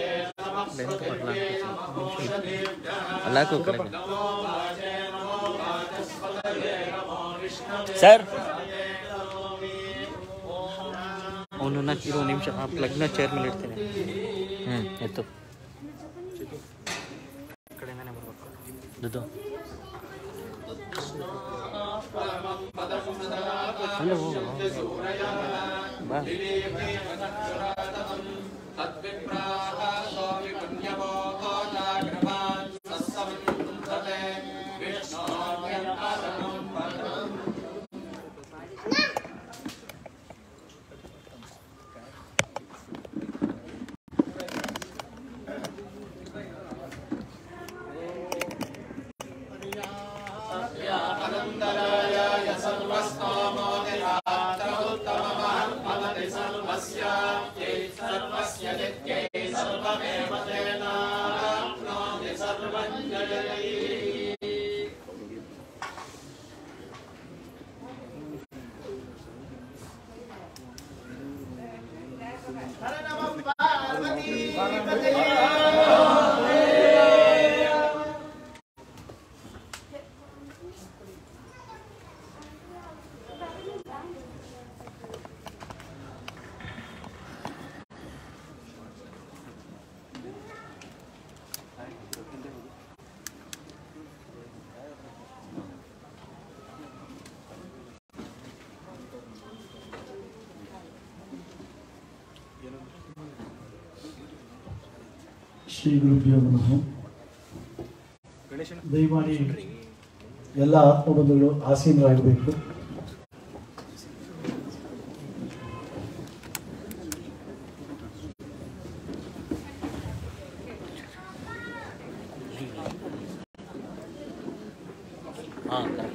ಅಲ್ಲಾಕು ಕಡೆ ಸರ್ ಅವನನ್ನ ಇರೋ ನಿಮಿಷ ಆ ಪ್ಲಗ್ನ ಚೇರ್ ಮೇಲೆ ಇಡ್ತೀನಿ ಹ್ಞೂ ಎತ್ತು ಕಡೆಯಿಂದನೇ ಬರ್ಬೇಕು ದುಡ್ಡು ಅಲ್ಲೇ ಹೋಗು ಬಾ ಶ್ರೀ ಗುರುಭ್ಯೋ ನಮಃ ದಯಮಾಡಿ ಎಲ್ಲ ಆತ್ಮಬಂಧುಗಳು ಆಸೀನರಾಗಬೇಕು ಹಾಂ ಕರೆಕ್ಟ್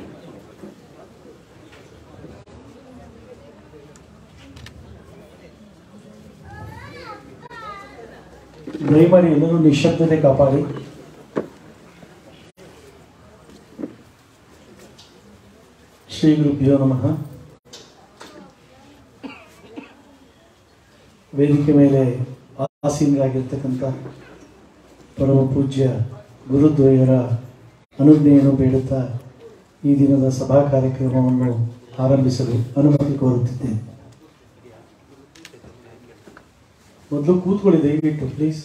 ದಯಮಾಡಿ ಎಲ್ಲರೂ ನಿಶ್ಶಬ್ದತೆ ಕಾಪಾಡಿ ಶ್ರೀ ಗುರುಭ್ಯೋ ನಮಃ ವೇದಿಕೆ ಮೇಲೆ ಆಸೀನರಾಗಿರ್ತಕ್ಕಂಥ ಪರಮ ಪೂಜ್ಯ ಗುರುದ್ವಯರ ಅನುಜ್ಞೆಯನ್ನು ಬೇಡುತ್ತಾ ಈ ದಿನದ ಸಭಾ ಕಾರ್ಯಕ್ರಮವನ್ನು ಆರಂಭಿಸಲು ಅನುಮತಿ ಕೋರುತ್ತಿದ್ದೇನೆ ಮೊದಲು ಕೂತ್ಕೊಳ್ಳಿ ದಯವಿಟ್ಟು ಪ್ಲೀಸ್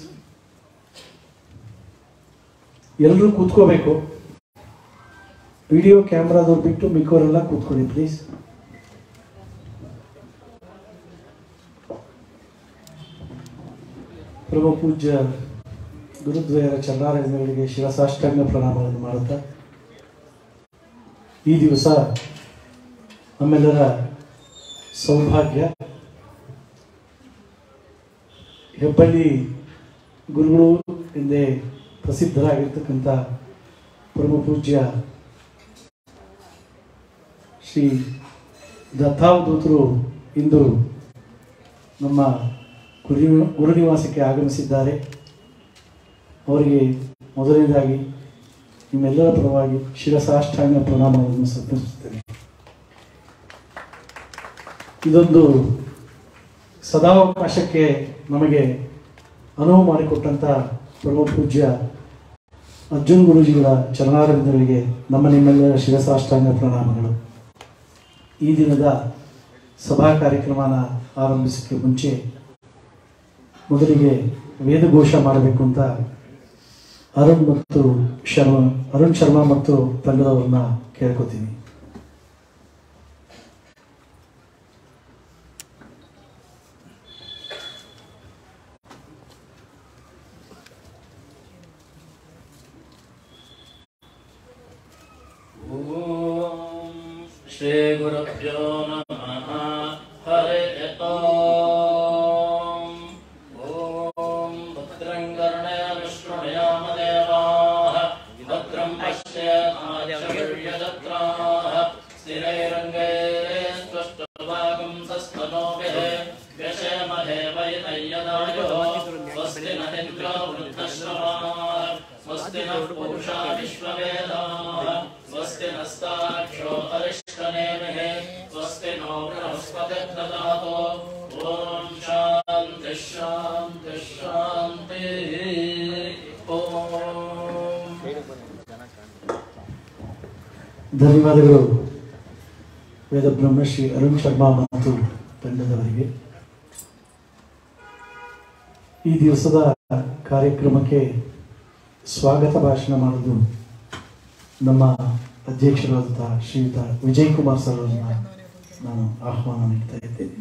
ಎಲ್ಲರೂ ಕೂತ್ಕೋಬೇಕು ವಿಡಿಯೋ ಕ್ಯಾಮ್ರಾದವ್ರು ಬಿಟ್ಟು ಮಿಕ್ಕವರೆಲ್ಲ ಕೂತ್ಕೊಳ್ಳಿ ಪ್ಲೀಸ್ ಪ್ರಭು ಪೂಜ್ಯ ಗುರುದ್ವಯರ ಚರಣಾರವಿಂದಗಳಿಗೆ ಶಿರಸಾಷ್ಟಾಂಗ ಪ್ರಣಾಮಗಳನ್ನು ಮಾಡುತ್ತಾ ಈ ದಿವಸ ನಮ್ಮೆಲ್ಲರ ಸೌಭಾಗ್ಯ ಹೆಬ್ಬಳ್ಳಿ ಗುರುಗಳು ಎಂದೇ ಪ್ರಸಿದ್ಧರಾಗಿರ್ತಕ್ಕಂಥ ಪರಮ ಪೂಜ್ಯ ಶ್ರೀ ದತ್ತಾವಧೂತರು ಇಂದು ನಮ್ಮ ಗುರು ಗುರುನಿವಾಸಕ್ಕೆ ಆಗಮಿಸಿದ್ದಾರೆ ಅವರಿಗೆ ಮೊದಲನೇದಾಗಿ ನಿಮ್ಮೆಲ್ಲರ ಪರವಾಗಿ ಶಿರಸಾಷ್ಟಾಂಗ ಪ್ರಣಾಮವನ್ನು ಸಮರ್ಪಿಸುತ್ತೇನೆ ಇದೊಂದು ಸದಾವಕಾಶಕ್ಕೆ ನಮಗೆ ಅನುವು ಮಾಡಿಕೊಟ್ಟಂಥ ಪರಮ ಪೂಜ್ಯ ಅರ್ಜುನ್ ಗುರೂಜಿಗಳ ಚರಣಾರವಿಂದರಿಗೆ ನಮ್ಮ ನಿಮ್ಮೆಲ್ಲರ ಶಿರಸಾಷ್ಟಾಂಗ ಪ್ರಣಾಮಗಳು ಈ ದಿನದ ಸಭಾ ಕಾರ್ಯಕ್ರಮನ ಆರಂಭಿಸಕ್ಕೆ ಮುಂಚೆ ಮೊದಲಿಗೆ ವೇದಘೋಷ ಮಾಡಬೇಕು ಅಂತ ಅರುಣ್ ಮತ್ತು ಶರ್ಮಾ ಅರುಣ್ ಶರ್ಮಾ ಮತ್ತು ತಂಡದವ್ರನ್ನ ಕೇಳ್ಕೊತೀನಿ ॐ श्रीगुरुभ्यो नमः हरिः ॐ ॐ भद्रं कर्णेऽनुष्णुयामदेवाः भद्रं पश्येमाचर्यजत्राः स्थिरैरङ्गे स्पष्टभागं सस्तनोभिः व्यशेमहे वैनय्यदायुः स्वस्ति न इन्द्रो वृद्धश्रवाः स्वस्ति नः पूषा विश्ववेदाः स्वस्ति नस्ताक्षो अरिष्टनेमिः स्वस्ति नो बृहस्पतिर्ददातु ॐ शान्तिः शान्तिः शान्तिः ಧನ್ಯವಾದಗಳು ವೇದ ಬ್ರಹ್ಮಶ್ರೀ ಅರುಣ್ ಶರ್ಮಾ ಮತ್ತು ತಂಡದವರಿಗೆ ಈ ದಿವಸದ ಕಾರ್ಯಕ್ರಮಕ್ಕೆ ಸ್ವಾಗತ ಭಾಷಣ ಮಾಡೋದು ನಮ್ಮ ಅಧ್ಯಕ್ಷರಾದಂತಹ ಶ್ರೀಯುತ ವಿಜಯ್ ಕುಮಾರ್ ಸರ್ ಅವರನ್ನ ನಾನು ಆಹ್ವಾನ ನೀಡ್ತಾ ಇದ್ದೇನೆ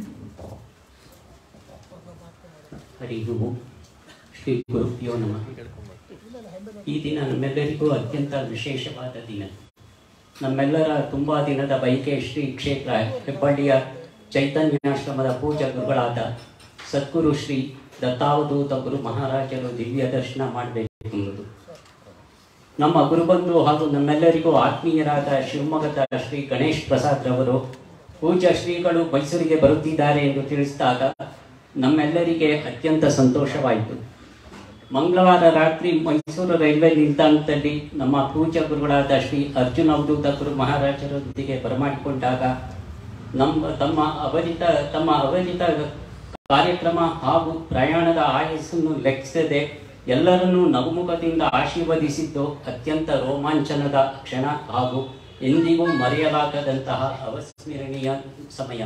ಹರಿ ಓಂ ಶ್ರೀ ಗುರುಭ್ಯೋ ನಮಃ ಈ ದಿನ ನಮ್ಮೆಲ್ಲರಿಗೂ ಅತ್ಯಂತ ವಿಶೇಷವಾದ ದಿನ ನಮ್ಮೆಲ್ಲರ ತುಂಬಾ ದಿನದ ಬೈಕೆ ಶ್ರೀ ಕ್ಷೇತ್ರ ಹೆಬ್ಬಳ್ಳಿಯ ಚೈತನ್ಯಾಶ್ರಮದ ಪೂಜಾ ಗುರುಗಳಾದ ಸದ್ಗುರು ಶ್ರೀ ದತ್ತಾವಧೂತ ಗುರು ಮಹಾರಾಜರು ದಿವ್ಯ ದರ್ಶನ ಮಾಡಬೇಕೆಂಬುದು ನಮ್ಮ ಗುರುಬಂಧು ಹಾಗೂ ನಮ್ಮೆಲ್ಲರಿಗೂ ಆತ್ಮೀಯರಾದ ಶಿವಮೊಗ್ಗದ ಶ್ರೀ ಗಣೇಶ್ ಪ್ರಸಾದ್ ರವರು ಪೂಜ್ಯ ಶ್ರೀಗಳು ಮೈಸೂರಿಗೆ ಬರುತ್ತಿದ್ದಾರೆ ಎಂದು ತಿಳಿಸಿದಾಗ ನಮ್ಮೆಲ್ಲರಿಗೆ ಅತ್ಯಂತ ಸಂತೋಷವಾಯಿತು ಮಂಗಳವಾರ ರಾತ್ರಿ ಮೈಸೂರು ರೈಲ್ವೆ ನಿಲ್ದಾಣದಲ್ಲಿ ನಮ್ಮ ಪೂಜ್ಯ ಗುರುಗಳಾದ ಶ್ರೀ ಅರ್ಜುನ ಅವಧೂತ ಗುರು ಮಹಾರಾಜರೊಂದಿಗೆ ಬರಮಾಡಿಕೊಂಡಾಗ ನಮ್ಮ ತಮ್ಮ ಅವರಿತ ತಮ್ಮ ಅವರಿತ ಕಾರ್ಯಕ್ರಮ ಹಾಗೂ ಪ್ರಯಾಣದ ಆಯಸ್ಸನ್ನು ಲೆಕ್ಕಿಸದೆ ಎಲ್ಲರನ್ನೂ ನಗುಮುಖದಿಂದ ಆಶೀರ್ವದಿಸಿದ್ದು ಅತ್ಯಂತ ರೋಮಾಂಚನದ ಕ್ಷಣ ಹಾಗೂ ಎಂದಿಗೂ ಮರೆಯಲಾಗದಂತಹ ಅವಸ್ಮರಣೀಯ ಸಮಯ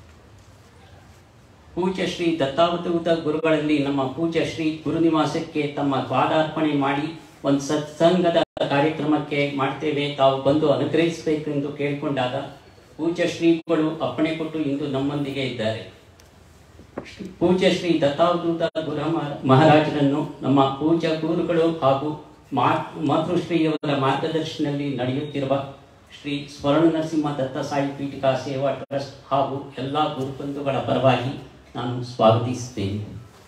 ಪೂಜ್ಯ ಶ್ರೀ ದತ್ತಾವಧೂತ ಗುರುಗಳಲ್ಲಿ ನಮ್ಮ ಪೂಜ್ಯ ಶ್ರೀ ಗುರುನಿವಾಸಕ್ಕೆ ತಮ್ಮ ಪಾದಾರ್ಪಣೆ ಮಾಡಿ ಒಂದು ಸತ್ಸಂಗದ ಕಾರ್ಯಕ್ರಮಕ್ಕೆ ಮಾಡ್ತೇವೆ ತಾವು ಬಂದು ಅನುಗ್ರಹಿಸಬೇಕು ಎಂದು ಕೇಳಿಕೊಂಡಾಗ ಪೂಜ್ಯ ಶ್ರೀಗಳು ಅಪ್ಪಣೆ ಕೊಟ್ಟು ಇಂದು ನಮ್ಮೊಂದಿಗೆ ಇದ್ದಾರೆ ಪೂಜ್ಯ ಶ್ರೀ ದತ್ತಾವಧೂತ ಗುರು ಮಹಾ- ಮಹಾರಾಜರನ್ನು ನಮ್ಮ ಪೂಜ್ಯ ಗುರುಗಳು ಹಾಗೂ ಮಾ- ಮಾತೃಶ್ರೀಯವರ ಮಾರ್ಗದರ್ಶನದಲ್ಲಿ ನಡೆಯುತ್ತಿರುವ ಶ್ರೀ ಸ್ವರ್ಣ ನರಸಿಂಹ ದತ್ತ ಸಾಯಿ ಪೀಠಿಕಾ ಸೇವಾ ಟ್ರಸ್ಟ್ ಹಾಗೂ ಎಲ್ಲ ಗುರುಬಂಧುಗಳ ಪರವಾಗಿ ನಾನು ಸ್ವಾಗತಿಸುತ್ತೇನೆ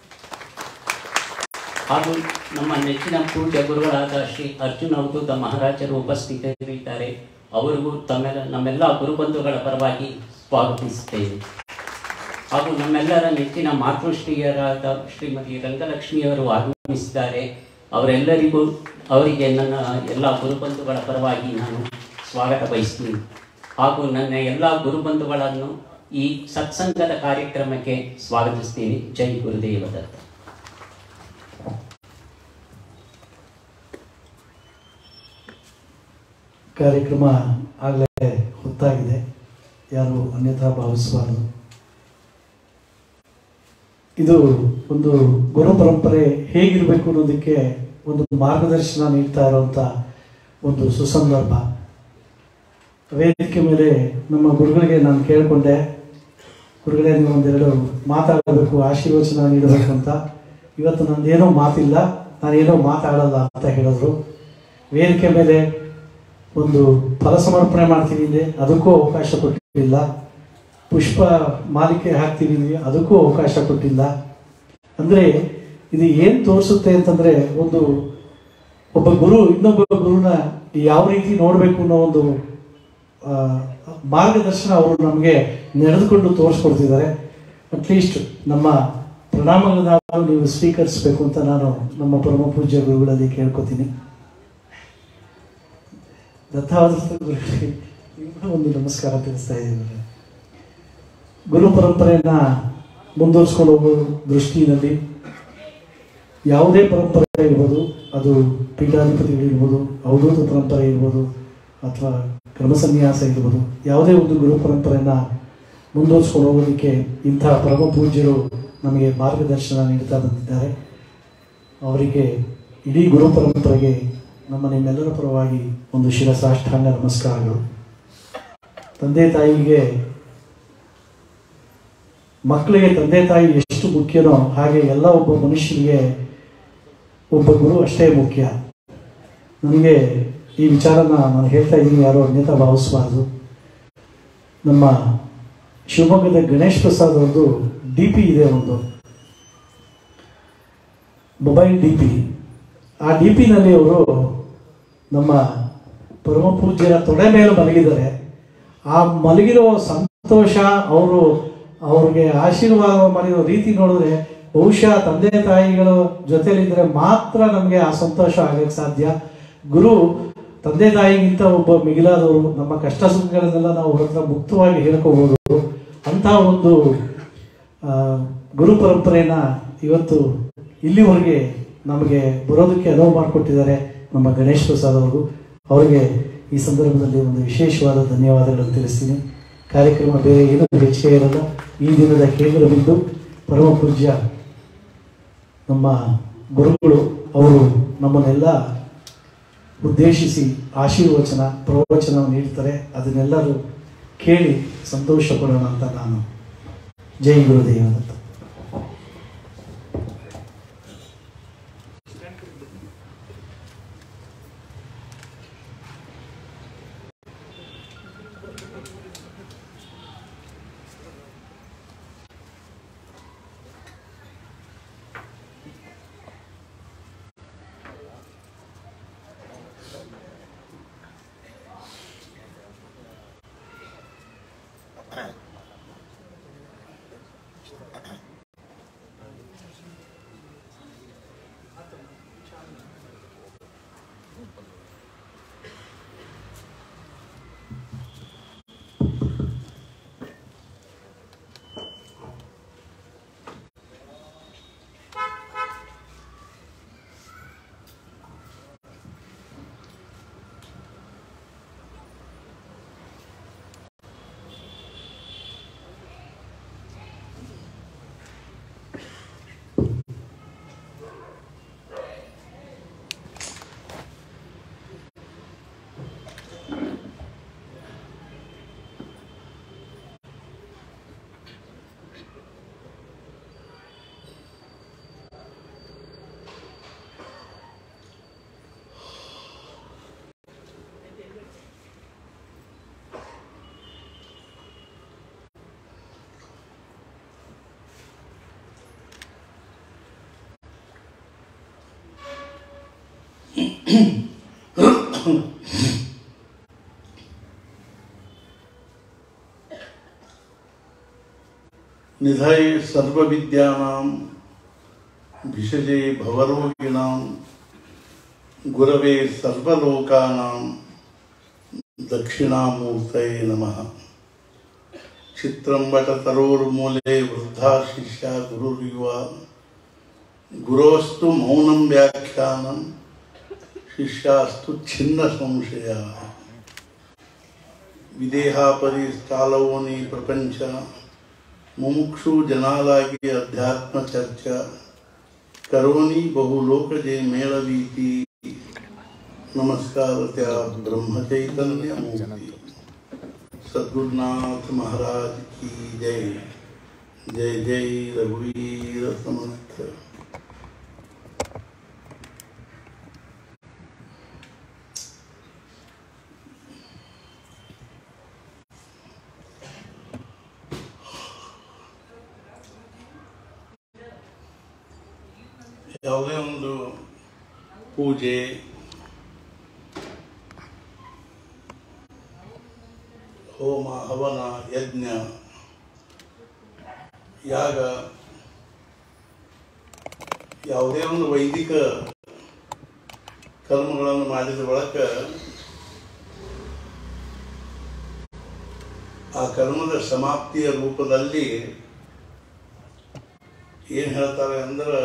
ಹಾಗೂ ನಮ್ಮ ನೆಚ್ಚಿನ ಪೂಜ್ಯ ಗುರುಗಳಾದ ಶ್ರೀ ಅರ್ಜುನ ಅವಧೂತ ಮಹಾರಾಜರು ಉಪಸ್ಥಿತರಿದ್ದಾರೆ ಅವರಿಗೂ ತಮ್ಮೆಲ್ಲ ನಮ್ಮೆಲ್ಲ ಗುರುಬಂಧುಗಳ ಪರವಾಗಿ ಸ್ವಾಗತಿಸುತ್ತೇನೆ ಹಾಗೂ ನಮ್ಮೆಲ್ಲರ ನೆಚ್ಚಿನ ಮಾತೃಶ್ರೀಯರಾದ ಶ್ರೀಮತಿ ರಂಗಲಕ್ಷ್ಮಿಯವರು ಆಗಮಿಸಿದ್ದಾರೆ ಅವರೆಲ್ಲರಿಗೂ ಅವರಿಗೆ ನನ್ನ ಎಲ್ಲ ಗುರುಬಂಧುಗಳ ಪರವಾಗಿ ನಾನು ಸ್ವಾಗತ ಬಯಸ್ತೀನಿ ಹಾಗೂ ನನ್ನ ಎಲ್ಲ ಗುರುಬಂಧುಗಳನ್ನು ಈ ಸತ್ಸಂಗದ ಕಾರ್ಯಕ್ರಮಕ್ಕೆ ಸ್ವಾಗತಿಸ್ತೀನಿ ಜೈ ಗುರುದೇವ ದತ್ತ ಕಾರ್ಯಕ್ರಮ ಆಗಲೇ ಹೊತ್ತಾಗಿದೆ ಯಾರು ಅನ್ಯಥಾ ಭಾವಿಸಬಾರದು ಇದು ಒಂದು ಗುರು ಪರಂಪರೆ ಹೇಗಿರಬೇಕು ಅನ್ನೋದಕ್ಕೆ ಒಂದು ಮಾರ್ಗದರ್ಶನ ನೀಡ್ತಾ ಇರುವಂಥ ಒಂದು ಸುಸಂದರ್ಭ ವೇದಿಕೆ ಮೇಲೆ ನಮ್ಮ ಗುರುಗಳಿಗೆ ನಾನು ಕೇಳಿಕೊಂಡೆ ಗುರುಗಳೇ ನೀವು ಒಂದೆರಡು ಮಾತಾಡಬೇಕು ಆಶೀರ್ವಚನ ನೀಡಬೇಕು ಅಂತ ಇವತ್ತು ನಂದೇನೋ ಮಾತಿಲ್ಲ ನಾನೇನೋ ಮಾತಾಡಲ್ಲ ಅಂತ ಹೇಳಿದ್ರು ವೇದಿಕೆ ಮೇಲೆ ಒಂದು ಫಲ ಸಮರ್ಪಣೆ ಮಾಡ್ತೀನಿ ಅಂದೆ ಅದಕ್ಕೂ ಅವಕಾಶ ಕೊಟ್ಟಿಲ್ಲ ಪುಷ್ಪ ಮಾಲಿಕೆ ಹಾಕ್ತೀನಿ ಅಂದ್ವಿ, ಅದಕ್ಕೂ ಅವಕಾಶ ಕೊಟ್ಟಿಲ್ಲ ಅಂದರೆ ಇದು ಏನು ತೋರಿಸುತ್ತೆ ಅಂತಂದರೆ ಒಂದು ಒಬ್ಬ ಗುರು ಇನ್ನೊಬ್ಬ ಗುರುನ ಯಾವ ರೀತಿ ನೋಡಬೇಕು ಅನ್ನೋ ಒಂದು ಆ, ಮಾರ್ಗದರ್ಶನ ಅವರು ನಮಗೆ ನಡೆದುಕೊಂಡು ತೋರಿಸ್ಕೊಡ್ತಿದ್ದಾರೆ ಅಟ್ಲೀಸ್ಟ್ ನಮ್ಮ ಪ್ರಣಾಮಗಳನ್ನಾದರೂ ನೀವು ಸ್ವೀಕರಿಸಬೇಕು ಅಂತ ನಾನು ನಮ್ಮ ಪರಮ ಪೂಜ್ಯ ಗುರುಗಳಲ್ಲಿ ಕೇಳ್ಕೊತೀನಿ ದತ್ತಾವಧೂತ ಗುರುಗಳಿಗೆ ನಿಮ್ಗೂ ಒಂದು ನಮಸ್ಕಾರ ತಿಳಿಸ್ತಾ ಇದ್ದೀನಿ ಗುರು ಪರಂಪರೆಯನ್ನ ಮುಂದುವರಿಸ್ಕೊಂಡು ಹೋಗೋ ದೃಷ್ಟಿಯಲ್ಲಿ ಯಾವುದೇ ಪರಂಪರೆ ಇರ್ಬೋದು ಅದು ಪೀಠಾಧಿಪತಿಗಳಿರ್ಬೋದು ಅವಧೂತ ಪರಂಪರೆ ಇರ್ಬೋದು ಅಥವಾ ಕ್ರಮಸನ್ಯಾಸ ಇರ್ಬೋದು ಯಾವುದೇ ಒಂದು ಗುರು ಪರಂಪರೆಯನ್ನ ಮುಂದುವರಿಸ್ಕೊಂಡು ಹೋಗೋದಕ್ಕೆ ಇಂಥ ಪರಮ ಪೂಜ್ಯರು ನಮಗೆ ಮಾರ್ಗದರ್ಶನ ನೀಡ್ತಾ ಬಂದಿದ್ದಾರೆ ಅವರಿಗೆ ಇಡೀ ಗುರು ಪರಂಪರೆಗೆ ನಮ್ಮ ನಿಮ್ಮೆಲ್ಲರ ಪರವಾಗಿ ಒಂದು ಶಿರಸಾಷ್ಟಾಂಗ ನಮಸ್ಕಾರಗಳು ತಂದೆ ತಾಯಿಗೆ ಮಕ್ಕಳಿಗೆ ತಂದೆ ತಾಯಿ ಎಷ್ಟು ಮುಖ್ಯನೋ ಹಾಗೆ ಎಲ್ಲ ಒಬ್ಬ ಮನುಷ್ಯನಿಗೆ ಒಬ್ಬ ಗುರು ಅಷ್ಟೇ ಮುಖ್ಯ ನನಗೆ ಈ ವಿಚಾರನ ನಾನು ಹೇಳ್ತಾ ಇದ್ದೀನಿ ಯಾರೋ ಅನ್ಯತಾ ಭಾವಿಸಬಾರ್ದು ನಮ್ಮ ಶಿವಮೊಗ್ಗದ ಗಣೇಶ್ ಪ್ರಸಾದ್ ಅವ್ರದ್ದು ಡಿ ಪಿ ಇದೆ ಒಂದು ಮೊಬೈಲ್ ಡಿ ಪಿ ಆ ಡಿ ಪಿನಲ್ಲಿ ಅವರು ನಮ್ಮ ಪರಮ ಪೂಜ್ಯರ ತೊಡೆ ಮೇಲೆ ಮಲಗಿದ್ದಾರೆ ಆ ಮಲಗಿರೋ ಸಂತೋಷ ಅವರು ಅವ್ರಿಗೆ ಆಶೀರ್ವಾದ ಮಾಡಿರೋ ರೀತಿ ನೋಡಿದ್ರೆ ಬಹುಶಃ ತಂದೆ ತಾಯಿಗಳ ಜೊತೆಲಿದ್ರೆ ಮಾತ್ರ ನಮಗೆ ಆ ಸಂತೋಷ ಆಗಕ್ಕೆ ಸಾಧ್ಯ ಗುರು ತಂದೆ ತಾಯಿಗಿಂತ ಒಬ್ಬ ಮಿಗಿಲಾದವರು ನಮ್ಮ ಕಷ್ಟ ಸುಖಗಳನ್ನೆಲ್ಲ ನಾವು ಅವ್ರ ಹತ್ರ ಮುಕ್ತವಾಗಿ ಹೇಳ್ಕೋಬಹುದು ಅಂತ ಒಂದು ಆ, ಗುರು ಪರಂಪರೆಯನ್ನ ಇವತ್ತು ಇಲ್ಲಿವರೆಗೆ ನಮಗೆ ಬರೋದಕ್ಕೆ ಅನುವು ಮಾಡಿಕೊಟ್ಟಿದ್ದಾರೆ ನಮ್ಮ ಗಣೇಶ್ ಪ್ರಸಾದ್ ಅವರು ಅವರಿಗೆ ಈ ಸಂದರ್ಭದಲ್ಲಿ ಒಂದು ವಿಶೇಷವಾದ ಧನ್ಯವಾದಗಳನ್ನು ತಿಳಿಸ್ತೀನಿ ಕಾರ್ಯಕ್ರಮ ಬೇರೆ ಏನೂ ಹೆಚ್ಚಿಗೆ ಇರಲ್ಲ ಈ ದಿನದ ಕೇಂದ್ರ ಬಿಂದು ಪರಮ ಪೂಜ್ಯ ನಮ್ಮ ಗುರುಗಳು ಅವರು ನಮ್ಮನ್ನೆಲ್ಲ ಉದ್ದೇಶಿಸಿ ಆಶೀರ್ವಚನ ಪ್ರವಚನ ನೀಡ್ತಾರೆ ಅದನ್ನೆಲ್ಲರೂ ಕೇಳಿ ಸಂತೋಷ ಪಡೋಣ ಅಂತ ನಾನು ಜೈ ಗುರುದೇವ ಅಂತ निधये सर्वविद्यानां भिषजे भवरोगिणां गुरवे सर्वलोकानां दक्षिणामूर्तये नमः चित्रं वटतरोर्मूले वृद्धा शिष्या गुरुर्युवा गुरोस्तु मौनं व्याख्यानं शिष्यास्तु छिन्नसंशयाः ವಿದೇಹಾಪರಿಸ್ಥಾಲವೋನಿ ಪ್ರಪಂಚ ಮುಮುಕ್ಷು ಜನಾಲಾಗಿ ಅಧ್ಯಾತ್ಮ ಚರ್ಚಾ ಕರೋನಿ ಬಹುಲೋಕಜೆ ಮೇಳವೀತಿ ನಮಸ್ಕಾರ त्या ब्रह्मचैतन्य मूर्ति सद्गुरुनाथ महाराज की जय जय जय रघुवीर समर्थ ಯಾವುದೇ ಒಂದು ಪೂಜೆ ಹೋಮ ಹವನ ಯಜ್ಞ ಯಾಗ ಯಾವುದೇ ಒಂದು ವೈದಿಕ ಕರ್ಮಗಳನ್ನು ಮಾಡಿದ ಬಳಿಕ ಆ ಕರ್ಮದ ಸಮಾಪ್ತಿಯ ರೂಪದಲ್ಲಿ ಏನು ಹೇಳ್ತಾರೆ ಅಂದ್ರೆ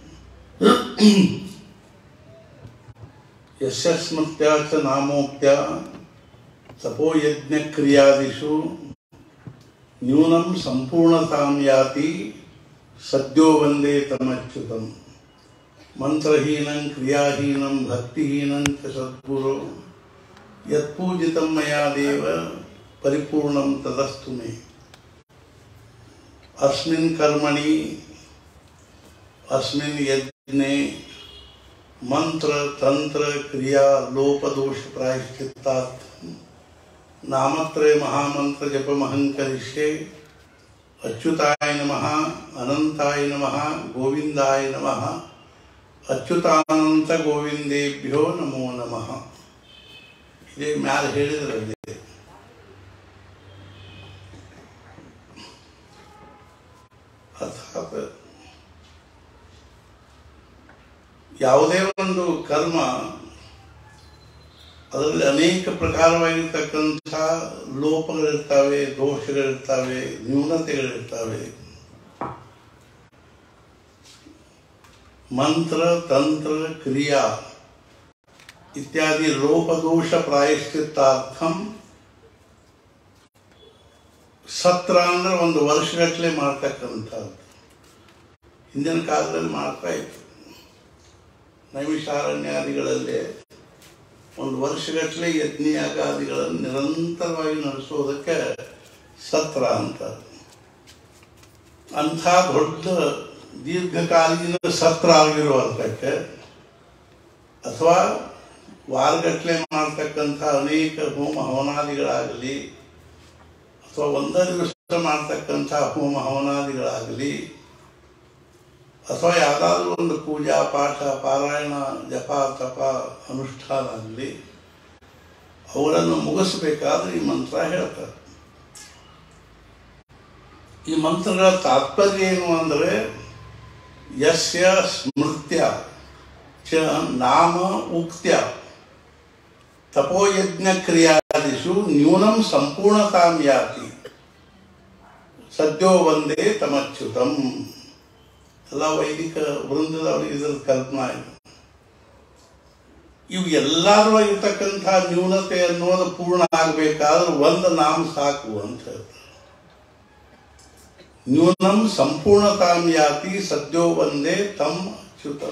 ಯಶಸ್ಮತ್ಯ ಚ ನಾಮೋಕ್ತ್ಯ ತಪೋಯಜ್ಞ ಕ್ರಿಯಾದಿಷು ನ್ಯೂನಂ ಸಂಪೂರ್ಣತಾಂ ಯಾತಿ ಸದ್ಯೋ ವಂದೇ ತಮಚ್ಯುತಂ ಮಂತ್ರಹೀನಂ ಕ್ರಿಯಾಹೀನಂ ಭಕ್ತಿಹೀನಂ ಚ ಸದ್ಗುರು ಯತ್ಪೂಜಿತಂ ಮಯಾ ದೇವ ಪರಿಪೂರ್ಣಂ ತದಸ್ತು ಮೇ ಅಸ್ಮಿನ್ ಕರ್ಮಣಿ अस्मिन् यज्ञे मंत्र तंत्र क्रिया लोप दोष प्रायश्चित्तात् नामत्रय महामंत्र जपमहं करिष्ये अच्युताय नमः अनंताय नमः गोविंदाय नमः ಅಚ್ಯುತಾನಂತ ಗೋವಿಂದೇಭ್ಯೋ ನಮೋ ನಮಃ ಇದೇ ಮ್ಯಾಲ ಹೇಳಿದ್ರಲ್ಲಿ ಅರ್ಥಾತ್ ಯಾವುದೇ ಒಂದು ಕರ್ಮ ಅದರಲ್ಲಿ ಅನೇಕ ಪ್ರಕಾರವಾಗಿರ್ತಕ್ಕಂಥ ಲೋಪಗಳಿರ್ತವೆ ದೋಷಗಳಿರ್ತವೆ ನ್ಯೂನತೆಗಳಿರ್ತವೆ ಮಂತ್ರ ತಂತ್ರ ಕ್ರಿಯಾ ಇತ್ಯಾದಿ ಲೋಪದೋಷ ಪ್ರಾಯಶ್ಚಿತ್ತಾರ್ಥಂ ಸತ್ರ ಅಂದ್ರೆ ಒಂದು ವರ್ಷಗಟ್ಟಲೆ ಮಾಡ್ತಕ್ಕಂಥದ್ದು ಹಿಂದಿನ ಕಾಲದಲ್ಲಿ ಮಾಡ್ತಾ ಇತ್ತು ನೈಮಿಷಾರಣ್ಯಾದಿಗಳಲ್ಲಿ ಒಂದು ವರ್ಷಗಟ್ಟಲೆ ಯಜ್ಞಯಾಗಾದಿಗಳನ್ನು ನಿರಂತರವಾಗಿ ನಡೆಸೋದಕ್ಕೆ ಸತ್ರ ಅಂತ ಅಂಥ ದೊಡ್ಡ ದೀರ್ಘಕಾಲೀನ ಸತ್ರ ಆಗಿರುವಂಥಕ್ಕೆ ಅಥವಾ ವಾರಗಟ್ಟಲೆ ಮಾಡ್ತಕ್ಕಂಥ ಅನೇಕ ಹೋಮ ಹವನಾದಿಗಳಾಗಲಿ ಅಥವಾ ಒಂದೇ ದಿವಸ ಮಾಡ್ತಕ್ಕಂಥ ಹೋಮ ಹವನಾದಿಗಳಾಗಲಿ ಅಥವಾ ಯಾವುದಾದ್ರೂ ಒಂದು ಪೂಜಾ ಪಾಠ ಪಾರಾಯಣ ಜಪ ತಪ ಅನುಷ್ಠಾನ ಆಗಲಿ ಅವುಗಳನ್ನು ಮುಗಿಸ್ಬೇಕಾದ್ರೆ ಈ ಮಂತ್ರ ಹೇಳ್ತಾರೆ ಈ ಮಂತ್ರಗಳ ತಾತ್ಪರ್ಯ ಏನು ಅಂದರೆ ಯಸ್ಯ ಸ್ಮೃತ್ಯ ಚ ನಾಮ ಉಕ್ತ್ಯ ತಪೋಯಜ್ಞ ಕ್ರಿಯಾದಿಷು ನ್ಯೂನಂ ಸಂಪೂರ್ಣತಾಂ ಯಾತಿ ಸದ್ಯೋ ಒಂದೇ ತಮಚ್ಯುತಂ ಎಲ್ಲ ವೈದಿಕ ವೃಂದದವರಿಗೆ ಇದರ ಕಲ್ಪನಾ ಇದೆ ಇವು ಎಲ್ಲಾದ್ರೊಳಗಿರ್ತಕ್ಕಂಥ ನ್ಯೂನತೆ ಅನ್ನೋದು ಪೂರ್ಣ ಆಗಬೇಕಾದ್ರೆ ಒಂದು ನಾಮ ಸಾಕು ಅಂತ ಹೇಳ್ತಾರೆ ನ್ಯೂನಂ ಸಂಪೂರ್ಣತಾಂ ಯಾತಿ ಸದ್ಯೋ ಒಂದೇ ತಮ್ ಅಚ್ಯುತಂ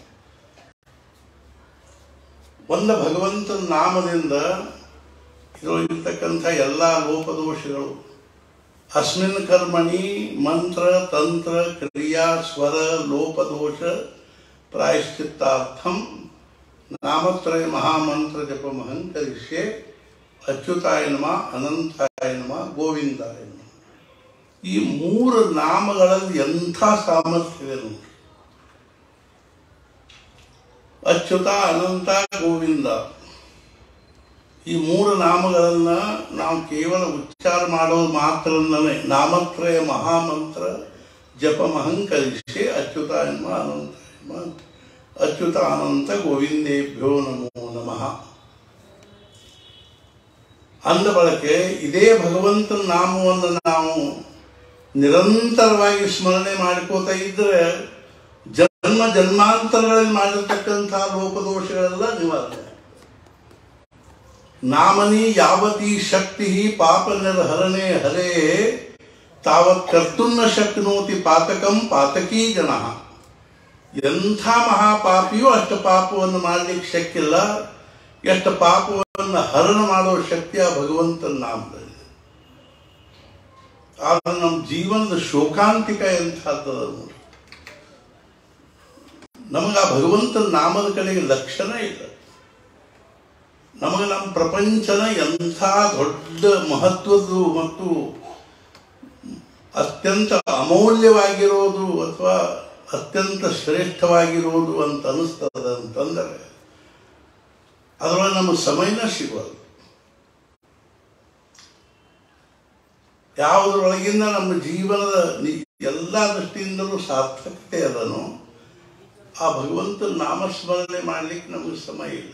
ಒಂದು ಭಗವಂತನ ನಾಮದಿಂದ ಇರತಕ್ಕಂಥ ಎಲ್ಲ ಲೋಪದೋಷಗಳು ಅಸ್ಮಿನ್ ಕರ್ಮಣಿ ಮಂತ್ರ ತಂತ್ರ ಕ್ರಿಯಾ ಸ್ವರ ಲೋಪದೋಷ ಪ್ರಾಯಶ್ಚಿತ್ತಾರ್ಥಂ ನಾಮತ್ರಯ ಮಹಾಮಂತ್ರ ಜಪ ಮಹಂಕರಿಷ್ಯೆ ಅಚ್ಯುತಾಯ ನಮ ಅನಂತಾಯ ನಮ ಗೋವಿಂದಾಯ ನಮ ಈ ಮೂರು ನಾಮಗಳಲ್ಲಿ ಎಂಥ ಸಾಮರ್ಥ್ಯ ಇದೆ ನೋಡಿ ಅಚ್ಯುತ ಅನಂತ ಗೋವಿಂದ ಈ ಮೂರು ನಾಮಗಳನ್ನ ನಾವು ಕೇವಲ ಉಚ್ಚಾರ ಮಾಡೋದು ಮಾತ್ರನೇ ನಾಮತ್ರಯ ಮಹಾಮಂತ್ರ ಜಪ ಮಹಂಕರಿಷೆ ಅಚ್ಯುತ ಎನ್ಮ ಅನಂತ ಎನ್ಮ ಅಚ್ಯುತ ಅನಂತ ಗೋವಿಂದೇಭ್ಯೋ ನಮೋ ನಮಃ ಅಂದ ಬಳಕೆ ಇದೇ ಭಗವಂತನ ನಾಮವನ್ನು ನಾವು ನಿರಂತರವಾಗಿ ಸ್ಮರಣೆ ಮಾಡಿಕೋತಾ ಇದ್ರೆ ಜನ್ಮ ಜನ್ಮಾಂತರಗಳಲ್ಲಿ ಮಾಡಿರ್ತಕ್ಕಂಥ ಲೋಪದೋಷಗಳೆಲ್ಲ ನಿವಾರಣೆ ನಾಮನಿ ಯಾವತಿ ಶಕ್ತಿ ಪಾಪ ನಿರ್ಹರಣೆ ಹರೇ ತಾವತ್ ಕರ್ತುನ್ನ ಶಕ್ನೋತಿ ಪಾತಕಂ ಪಾತಕೀ ಜನ ಎಂಥ ಮಹಾಪಾಪಿಯೂ ಅಷ್ಟು ಪಾಪವನ್ನು ಮಾಡಲಿಕ್ಕೆ ಶಕ್ತಿಲ್ಲ ಎಷ್ಟು ಪಾಪವನ್ನು ಹರಣ ಮಾಡೋ ಶಕ್ತಿ ಆ ಭಗವಂತನ ನಾಮದಲ್ಲಿ ಆದ್ರೆ ನಮ್ಮ ಜೀವನದ ಶೋಕಾಂತಿಕ ಎಂಥದ್ದು ನೋಡಿ ನಮಗೆ ಆ ಭಗವಂತನ ನಾಮದ ಕಡೆಗೆ ಲಕ್ಷಣ ಇಲ್ಲ ನಮಗೆ ನಮ್ಮ ಪ್ರಪಂಚನ ಎಂಥ ದೊಡ್ಡ ಮಹತ್ವದ್ದು ಮತ್ತು ಅತ್ಯಂತ ಅಮೂಲ್ಯವಾಗಿರೋದು ಅಥವಾ ಅತ್ಯಂತ ಶ್ರೇಷ್ಠವಾಗಿರೋದು ಅಂತ ಅನಿಸ್ತದೆ ಅಂತಂದರೆ ಅದರೊಳಗೆ ನಮಗೆ ಸಮಯನ ಸಿಗೋದು ಯಾವುದರೊಳಗಿಂದ ನಮ್ಮ ಜೀವನದ ನಿ- ಎಲ್ಲ ದೃಷ್ಟಿಯಿಂದಲೂ ಸಾರ್ಥಕತೆ ಅದನ್ನು ಆ ಭಗವಂತನ ನಾಮಸ್ಮರಣೆ ಮಾಡಲಿಕ್ಕೆ ನಮಗೆ ಸಮಯ ಇಲ್ಲ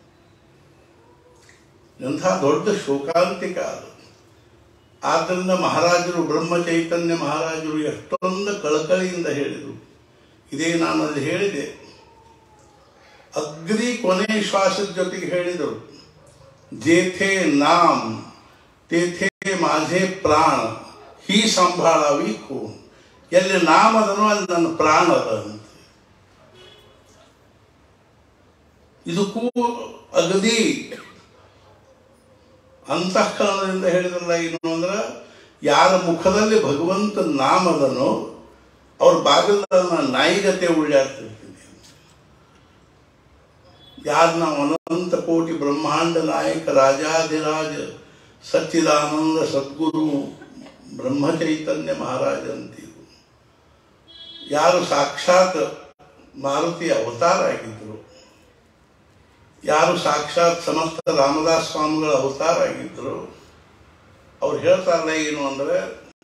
ಎಂಥ ದೊಡ್ಡ ಶೋಕಾಂತಿಕ ಅದು ಆದ್ದರಿಂದ ಮಹಾರಾಜರು ಬ್ರಹ್ಮ ಚೈತನ್ಯ ಮಹಾರಾಜರು ಎಷ್ಟೊಂದು ಕಳಕಳಿಯಿಂದ ಹೇಳಿದರು ಇದೇ ನಾನು ಅಲ್ಲಿ ಹೇಳಿದೆ ಅಗ್ರಿ ಕೊನೆ ಶ್ವಾಸದ ಜೊತೆಗೆ ಹೇಳಿದರು ಜೇಥೆ ನಾಮ್ ತೇಥೆ ಮಾঝে ಪ್ರಾಣ ಹೀ ಸಂಭಾಳವಿ ಕೋನ್ ಎಲ್ಲಿ ನಾಮ ಅದನೋ ಅಲ್ಲಿ ನನ್ನ ಪ್ರಾಣ ಅದ ಅಂತ ಇದಕ್ಕೂ ಅಗದಿ ಅಂತಃಕರಣದಿಂದ ಹೇಳಿದ್ರಲ್ಲ ಏನು ಅಂದ್ರೆ ಯಾರ ಮುಖದಲ್ಲಿ ಭಗವಂತ ನಾಮದನೋ ಅವ್ರ ಬಾಗಿಲ ನಾಯಿಗತೆ ಉಳ್ಳಾಡ್ತಿರ್ತೀನಿ ಯಾರು ನಾವು ಅನಂತ ಕೋಟಿ ಬ್ರಹ್ಮಾಂಡ ನಾಯಕ ರಾಜಾಧಿರಾಜ ಸಚ್ಚಿದಾನಂದ ಸದ್ಗುರು ಬ್ರಹ್ಮಚೈತನ್ಯ ಮಹಾರಾಜ ಅಂತೀವಿ ಯಾರು ಸಾಕ್ಷಾತ್ ಮಾರುತಿ ಅವತಾರ ಆಗಿದ್ರು ಯಾರು ಸಾಕ್ಷಾತ್ ಸಮಸ್ತ ರಾಮದಾಸ್ ಸ್ವಾಮಿಗಳ ಅವತಾರ ಆಗಿದ್ರು ಅವ್ರು ಹೇಳ್ತಾರಲ್ಲ ಏನು ಅಂದ್ರೆ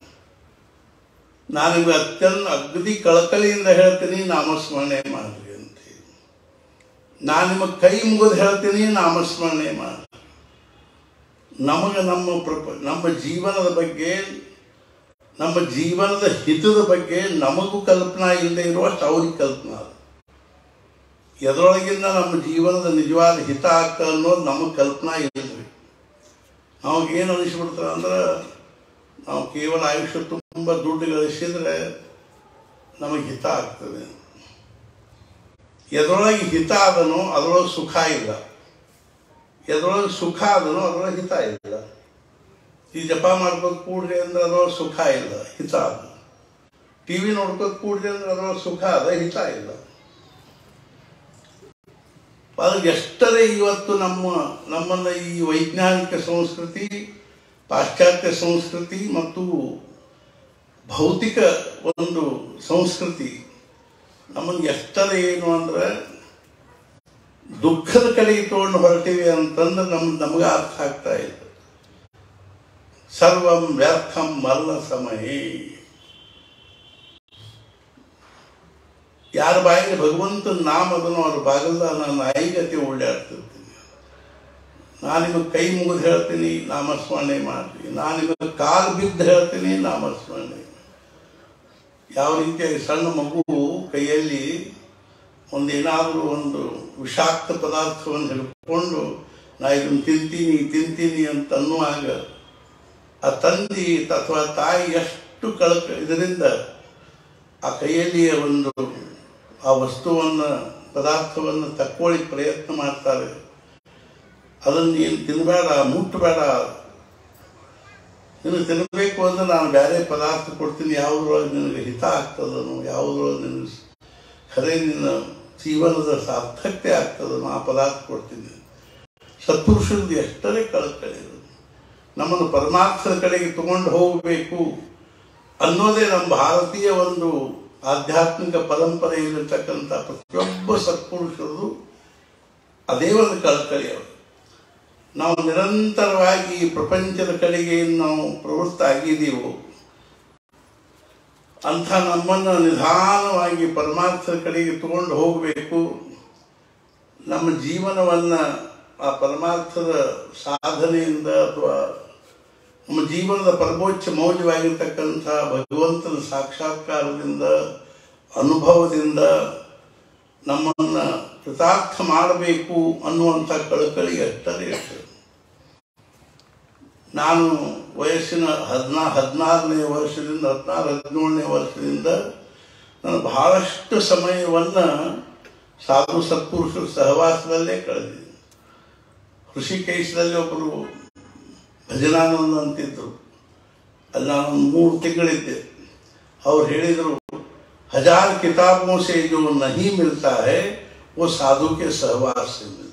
ನಾನಿಗೆ ಅತ್ಯಂತ ಅಗದಿ ಕಳಕಳಿಯಿಂದ ಹೇಳ್ತೀನಿ ನಾಮಸ್ಮರಣೆ ಮಾಡ್ರಿ ಅಂತ ನಾನು ನಿಮಗೆ ಕೈ ಮುಗಿದು ಹೇಳ್ತೀನಿ ನಾಮಸ್ಮರಣೆ ಮಾಡಿ ನಮಗೆ ನಮ್ಮ ಪ್ರಪ ನಮ್ಮ ಜೀವನದ ಬಗ್ಗೆ ನಮ್ಮ ಜೀವನದ ಹಿತದ ಬಗ್ಗೆ ನಮಗೂ ಕಲ್ಪನಾ ಇಲ್ಲದೆ ಇರುವಷ್ಟು ಅವ್ರಿಗೆ ಕಲ್ಪನಾ ಅದು ಎದರೊಳಗಿಂದ ನಮ್ಮ ಜೀವನದ ನಿಜವಾದ ಹಿತ ಆಗ್ತದೆ ಅನ್ನೋದು ನಮ್ಮ ಕಲ್ಪನಾ ಇಲ್ರಿ ನಮಗೇನು ಅನಿಸ್ಬಿಡ್ತದೆ ಅಂದ್ರೆ ನಾವು ಕೇವಲ ಆಯುಷ್ಯ ತುಂಬ ದುಡ್ಡು ಗಳಿಸಿದ್ರೆ ನಮಗೆ ಹಿತ ಆಗ್ತದೆ ಎದರೊಳಗೆ ಹಿತ ಆದನೋ ಅದರೊಳಗೆ ಸುಖ ಇಲ್ಲ ಎದರೊಳಗೆ ಸುಖ ಆದನೋ ಅದರೊಳಗೆ ಹಿತ ಇಲ್ಲ ಈ ಜಪ ಮಾಡ್ಕೊಂಡು ಕೂಡ್ರಿ ಅಂದ್ರೆ ಅದ್ರೊಳಗೆ ಸುಖ ಇಲ್ಲ ಹಿತ ಅದ ಟಿ ವಿ ನೋಡ್ಕೊಂಡು ಕೂಡ್ರಿ ಅಂದ್ರೆ ಅದ್ರೊಳಗೆ ಸುಖ ಅದ ಹಿತ ಇಲ್ಲ ಅದು ಎಷ್ಟರೇ ಇವತ್ತು ನಮ್ಮ ನಮ್ಮನ್ನ ಈ ವೈಜ್ಞಾನಿಕ ಸಂಸ್ಕೃತಿ ಪಾಶ್ಚಾತ್ಯ ಸಂಸ್ಕೃತಿ ಮತ್ತು ಭೌತಿಕ ಒಂದು ಸಂಸ್ಕೃತಿ ನಮ್ಮನ್ನು ಎಷ್ಟರ ಏನು ಅಂದ್ರೆ ದುಃಖದ ಕಡೆಗೆ ತಗೊಂಡು ಹೊರಟಿವಿ ಅಂತಂದ್ರೆ ನಮ್ ನಮಗೆ ಅರ್ಥ ಆಗ್ತಾ ಇಲ್ಲ ಸರ್ವಂ ವ್ಯರ್ಥಂ ಮಲ್ಲ ಸಮಯೇ ಯಾರ ಬಾಯಿಗೆ ಭಗವಂತನ ನಾಮ ಅದನ್ನು ಅವ್ರ ಬಾಗಲ್ದ ನಾನು ಐಗತಿ ಓಡಾಡ್ತಿರ್ತೀನಿ ನಾನು ನಿಮಗೆ ಕೈ ಮುಗಿದು ಹೇಳ್ತೀನಿ ನಾಮಸ್ಮರಣೆ ಮಾಡ್ರಿ ನಾನು ನಿಮಗೆ ಕಾಲು ಬಿದ್ದು ಹೇಳ್ತೀನಿ ನಾಮಸ್ಮರಣೆ ಯಾವ ರೀತಿಯಾಗಿ ಸಣ್ಣ ಮಗು ಕೈಯಲ್ಲಿ ಒಂದೇನಾದರೂ ಒಂದು ವಿಷಾಕ್ತ ಪದಾರ್ಥವನ್ನು ಹಿಡ್ಕೊಂಡು ನಾ ಇದನ್ನು ತಿಂತೀನಿ ತಿಂತೀನಿ ಅಂತ ಅನ್ನುವಾಗ ಆ ತಂದೆ ಅಥವಾ ತಾಯಿ ಎಷ್ಟು ಕಳಕ ಇದರಿಂದ ಆ ಕೈಯಲ್ಲಿ ಒಂದು ಆ ವಸ್ತುವನ್ನು ಪದಾರ್ಥವನ್ನು ತಕ್ಕೊಳ್ಳಿ ಪ್ರಯತ್ನ ಮಾಡ್ತಾರೆ ಅದನ್ನು ನೀನು ತಿನ್ನಬೇಡ ಮುಟ್ಟಬೇಡ ನೀನು ತಿನ್ನಬೇಕು ಅಂದ್ರೆ ನಾನು ಬೇರೆ ಪದಾರ್ಥ ಕೊಡ್ತೀನಿ ಯಾವುದ್ರೊಳಗೆ ನಿನಗೆ ಹಿತ ಆಗ್ತದನೋ ಯಾವುದ್ರೊಳಗೆ ನಿನಗೆ ಖರೆ ನಿನ್ನ ಜೀವನದ ಸಾರ್ಥಕ್ಯ ಆಗ್ತದನೋ ಆ ಪದಾರ್ಥ ಕೊಡ್ತೀನಿ ಸತ್ಪುರುಷರದ್ದು ಎಷ್ಟರೇ ಕಳಕಳಿ ಇರೋದು ನಮ್ಮನ್ನು ಪರಮಾರ್ಥದ ಕಡೆಗೆ ತಗೊಂಡು ಹೋಗಬೇಕು ಅನ್ನೋದೇ ನಮ್ಮ ಭಾರತೀಯ ಒಂದು ಆಧ್ಯಾತ್ಮಿಕ ಪರಂಪರೆಯಲ್ಲಿರ್ತಕ್ಕಂಥ ಪ್ರತಿಯೊಬ್ಬ ಸತ್ಪುರುಷರದು ಅದೇ ಒಂದು ಕಳಕಳಿ ಅವರು ನಾವು ನಿರಂತರವಾಗಿ ಈ ಪ್ರಪಂಚದ ಕಡೆಗೆ ಏನು ನಾವು ಪ್ರವೃತ್ತ ಆಗಿದ್ದೀವೋ ಅಂಥ ನಮ್ಮನ್ನು ನಿಧಾನವಾಗಿ ಪರಮಾರ್ಥದ ಕಡೆಗೆ ತಗೊಂಡು ಹೋಗಬೇಕು ನಮ್ಮ ಜೀವನವನ್ನು ಆ ಪರಮಾರ್ಥದ ಸಾಧನೆಯಿಂದ ಅಥವಾ ನಮ್ಮ ಜೀವನದ ಪರಮೋಚ್ಚ ಮೌಲ್ಯವಾಗಿರ್ತಕ್ಕಂಥ ಭಗವಂತನ ಸಾಕ್ಷಾತ್ಕಾರದಿಂದ ಅನುಭವದಿಂದ ನಮ್ಮನ್ನು ಕೃತಾರ್ಥ ಮಾಡಬೇಕು ಅನ್ನುವಂಥ ಕಳಕಳಿ ಅಷ್ಟೇ ಇರ್ತದೆ ನಾನು ವಯಸ್ಸಿನ ಹದಿನಾ ಹದಿನಾರನೇ ವರ್ಷದಿಂದ ಹದಿನಾರು ಹದಿನೇಳನೇ ವರ್ಷದಿಂದ ನಾನು ಬಹಳಷ್ಟು ಸಮಯವನ್ನು ಸಾಧು ಸತ್ಪುರುಷರ ಸಹವಾಸದಲ್ಲೇ ಕಳೆದಿದ್ದೀನಿ ಋಷಿಕೇಶದಲ್ಲಿ ಒಬ್ಬರು ಭಜನಾನಂದ ಅಂತಿದ್ರು ಅಲ್ಲಿ ನಾನು ಮೂರು ತಿಂಗಳಿದ್ದೆ ಅವ್ರು ಹೇಳಿದರು हजार किताबों से जो नहीं मिलता है वो साधु के सहवास से मिलता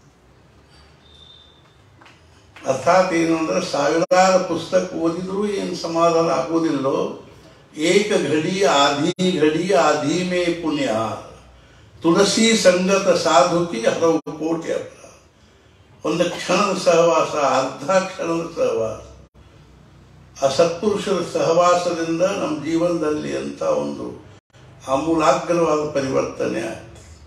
ಅರ್ಥಾತ್ ಏನು ಅಂದ್ರೆ ಸಾವಿರಾರು ಪುಸ್ತಕ ಓದಿದ್ರು ಏನು ಸಮಾಧಾನ ಆಗೋದಿಲ್ಲೋ ಏಕ ಘಡಿ ಆಧಿ ಘಡಿ ಆಧಿ ಮೇ ಪುಣ್ಯ ತುಳಸಿ ಸಂಗತ ಸಾಧುಕಿ ಹಲವು ಕೋಟಿ ಅಪರಾಧ ಒಂದು ಕ್ಷಣದ ಸಹವಾಸ ಅರ್ಧ ಕ್ಷಣದ ಸಹವಾಸ ಆ ಸತ್ಪುರುಷರ ಸಹವಾಸದಿಂದ ನಮ್ಮ ಜೀವನದಲ್ಲಿ ಅಂತ ಒಂದು ಆಮೂಲಾಗ್ರವಾದ ಪರಿವರ್ತನೆ ಆಗ್ತದೆ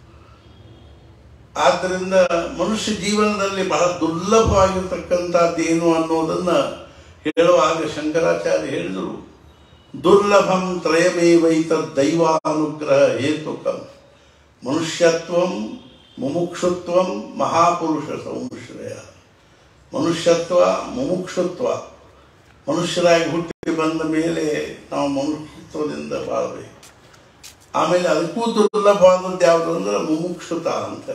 ಆದ್ದರಿಂದ ಮನುಷ್ಯ ಜೀವನದಲ್ಲಿ ಬಹಳ ದುರ್ಲಭವಾಗಿರ್ತಕ್ಕಂಥದ್ದೇನು ಅನ್ನೋದನ್ನ ಹೇಳುವಾಗ ಶಂಕರಾಚಾರ್ಯ ಹೇಳಿದರು ದುರ್ಲಭಂ ತ್ರಯಮೇವೈತ ದೈವಾನುಗ್ರಹ ಹೇತುಕಂ ಮನುಷ್ಯತ್ವಂ ಮುಮುಕ್ಷುತ್ವಂ ಮಹಾಪುರುಷ ಸಂಶ್ರಯ ಮನುಷ್ಯತ್ವ ಮುಮುಕ್ಷುತ್ವ ಮನುಷ್ಯರಾಗಿ ಹುಟ್ಟಿ ಬಂದ ಮೇಲೆ ನಾವು ಮನುಷ್ಯತ್ವದಿಂದ ಬಾಳ್ಬೇಕು ಆಮೇಲೆ ಅದಕ್ಕೂ ದುರ್ಲಭವಾದದ್ದು ಯಾವುದು ಅಂದ್ರೆ ಮುಮುಕ್ಷುತ ಅಂತ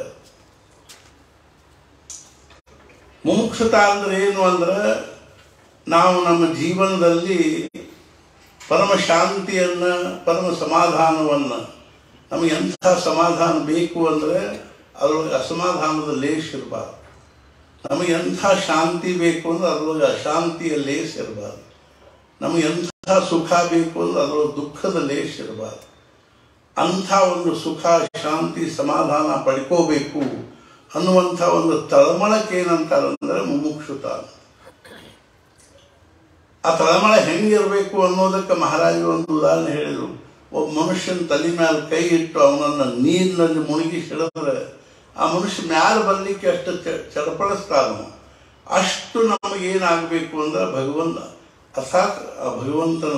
ಮುಮುಕ್ಷುತ ಅಂದ್ರೆ ಏನು ಅಂದ್ರೆ ನಾವು ನಮ್ಮ ಜೀವನದಲ್ಲಿ ಪರಮ ಶಾಂತಿಯನ್ನ ಪರಮ ಸಮಾಧಾನವನ್ನ ನಮಗೆ ಎಂಥ ಸಮಾಧಾನ ಬೇಕು ಅಂದ್ರೆ ಅದರೊಳಗೆ ಅಸಮಾಧಾನದ ಲೇಷ ಇರಬಾರ್ದು ನಮಗೆ ಎಂಥ ಶಾಂತಿ ಬೇಕು ಅಂದ್ರೆ ಅದರೊಳಗೆ ಅಶಾಂತಿಯ ಲೇಷ ಇರಬಾರ್ದು ನಮಗೆ ಎಂಥ ಸುಖ ಬೇಕು ಅಂದ್ರೆ ಅದರೊಳಗೆ ದುಃಖದ ಲೇಷ ಇರಬಾರ್ದು ಅಂಥ ಒಂದು ಸುಖ ಶಾಂತಿ ಸಮಾಧಾನ ಪಡ್ಕೋಬೇಕು ಅನ್ನುವಂಥ ಒಂದು ತಳಮಳಕ್ಕೆ ಏನಂತಾರಂದ್ರೆ ಮುಮುಕ್ಷುತ ಆ ತಳಮಳ ಹೆಂಗಿರಬೇಕು ಅನ್ನೋದಕ್ಕೆ ಮಹಾರಾಜರು ಒಂದು ಉದಾಹರಣೆ ಹೇಳಿದರು ಒಬ್ಬ ಮನುಷ್ಯನ ತಲೆ ಮೇಲೆ ಕೈ ಇಟ್ಟು ಅವನನ್ನು ನೀರಿನಲ್ಲಿ ಮುಳುಗಿ ಹಿಡಿದ್ರೆ ಆ ಮನುಷ್ಯ ಮ್ಯಾಲೆ ಬರಲಿಕ್ಕೆ ಅಷ್ಟು ಚ- ಚಡಪಡಿಸ್ತಾನೋ ಅಷ್ಟು ನಮಗೇನಾಗಬೇಕು ಅಂದ್ರೆ ಭಗವಂತ ಅರ್ಥಾತ್ ಆ ಭಗವಂತನ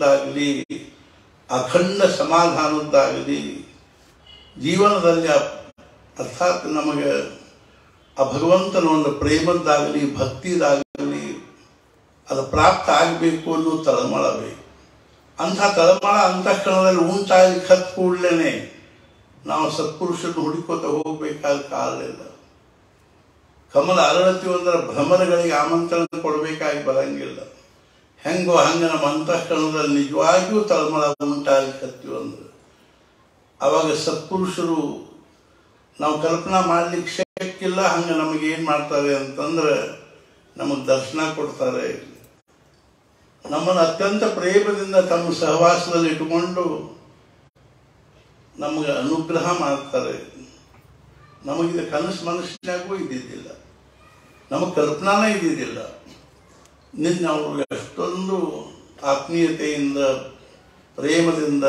ದರ್ಶನದ್ದಾಗಲಿ ಅಖಂಡ ಸಮಾಧಾನದ್ದಾಗಲಿ ಜೀವನದಲ್ಲಿ ಆ ಅರ್ಥಾತ್ ನಮಗೆ ಆ ಭಗವಂತನ ಒಂದು ಪ್ರೇಮದ್ದಾಗಲಿ ಭಕ್ತಿದಾಗಲಿ ಅದು ಪ್ರಾಪ್ತ ಆಗಬೇಕು ಅನ್ನೋ ತಳಮಳ ಬೇಕು ಅಂಥ ತಳಮಳ ಅಂತಃಕರಣದಲ್ಲಿ ಉಂಟಾಗಿ ಕತ್ ಕೂಡಲೇ ನಾವು ಸತ್ಪುರುಷರನ್ನು ಹುಡುಕೋತ ಹೋಗಬೇಕಾದ ಕಾಲ ಇಲ್ಲ ಕಮಲ ಅರಳತ್ತೀವಿ ಅಂದ್ರೆ ಭ್ರಮರಗಳಿಗೆ ಆಮಂತ್ರಣ ಕೊಡಬೇಕಾಗಿ ಬರಂಗಿಲ್ಲ ಹೆಂಗೋ ಹಂಗ ನಮ್ಮ ಅಂತಃಕರಣದಲ್ಲಿ ನಿಜವಾಗಿಯೂ ತಳಮಳ ಉಂಟಾಗಿ ಕತ್ತೀವಿ ಅಂದ್ರೆ ಅವಾಗ ಸತ್ಪುರುಷರು ನಾವು ಕಲ್ಪನಾ ಮಾಡ್ಲಿಕ್ಕೆ ಶಕ್ಕಿಲ್ಲ ಹಂಗೆ ನಮಗೆ ಏನು ಮಾಡ್ತಾರೆ ಅಂತಂದ್ರೆ ನಮಗೆ ದರ್ಶನ ಕೊಡ್ತಾರೆ ನಮ್ಮನ್ನು ಅತ್ಯಂತ ಪ್ರೇಮದಿಂದ ತಮ್ಮ ಸಹವಾಸದಲ್ಲಿ ಇಟ್ಟುಕೊಂಡು ನಮಗೆ ಅನುಗ್ರಹ ಮಾಡ್ತಾರೆ ನಮಗಿದ ಕನಸು ಮನಸ್ಸಿನಾಗೂ ಇದ್ದಿದ್ದಿಲ್ಲ ನಮಗೆ ಕಲ್ಪನಾನೇ ಇದ್ದಿದ್ದಿಲ್ಲ ನಿನ್ನೆ ಅವರು ಎಷ್ಟೊಂದು ಆತ್ಮೀಯತೆಯಿಂದ ಪ್ರೇಮದಿಂದ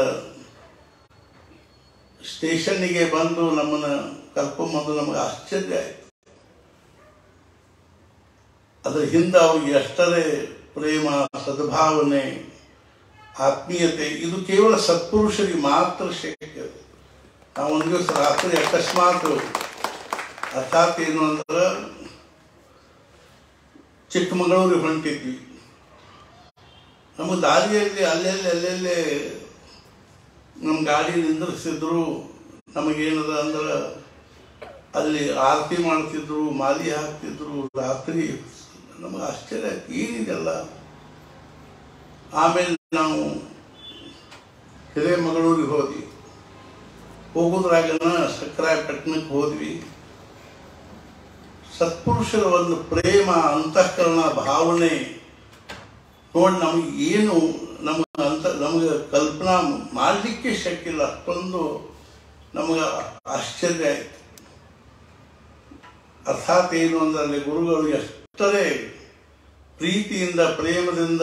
ಸ್ಟೇಷನ್ನಿಗೆ ಬಂದು ನಮ್ಮನ್ನು ಕರ್ಕೊಂಬಂದು ನಮಗೆ ಆಶ್ಚರ್ಯ ಆಯಿತು ಅದರ ಹಿಂದೆ ಅವ್ರಿಗೆ ಎಷ್ಟರೇ ಪ್ರೇಮ ಸದ್ಭಾವನೆ ಆತ್ಮೀಯತೆ ಇದು ಕೇವಲ ಸತ್ಪುರುಷರಿಗೆ ಮಾತ್ರ ಶಕ್ಯ ನಾವು ಒಂದು ದಿವಸ ರಾತ್ರಿ ಅಕಸ್ಮಾತ್ ಅರ್ಥಾತ್ ಏನು ಅಂದ್ರೆ ಚಿಕ್ಕಮಗಳೂರಿಗೆ ಹೊಂಟಿದ್ವಿ ನಮಗೆ ದಾರಿಯಲ್ಲಿ ಅಲ್ಲೆಲ್ಲಿ ಅಲ್ಲೆಲ್ಲೇ ನಮ್ಮ ಗಾಡಿ ನಿಂದ್ರಿಸಿದ್ರು ನಮಗೇನದ ಅಂದ್ರೆ ಅಲ್ಲಿ ಆರತಿ ಮಾಡ್ತಿದ್ರು ಮಾಲಿ ಹಾಕ್ತಿದ್ರು ರಾತ್ರಿ ನಮಗೆ ಆಶ್ಚರ್ಯ ಆಯ್ತು ಏನಿದೆಲ್ಲ ಆಮೇಲೆ ನಾವು ಹಿರೇಮಗಳೂರಿಗೆ ಹೋದ್ವಿ ಹೋಗೋದ್ರಾಗನ ಸಕ್ರಾಯಪಟ್ಟಣಕ್ಕೆ ಹೋದ್ವಿ ಸತ್ಪುರುಷರ ಒಂದು ಪ್ರೇಮ ಅಂತಃಕರಣ ಭಾವನೆ ನೋಡಿ ನಮಗೆ ಏನು ನಮಗೆ ಅಂತ ನಮಗೆ ಕಲ್ಪನಾ ಮಾಡಲಿಕ್ಕೆ ಶಕ್ಯ ಇಲ್ಲ ಅಷ್ಟೊಂದು ನಮಗೆ ಆಶ್ಚರ್ಯ ಆಯಿತು ಅರ್ಥಾತ್ ಏನು ಅಂದರೆ ಗುರುಗಳು ಎಷ್ಟರೇ ಪ್ರೀತಿಯಿಂದ ಪ್ರೇಮದಿಂದ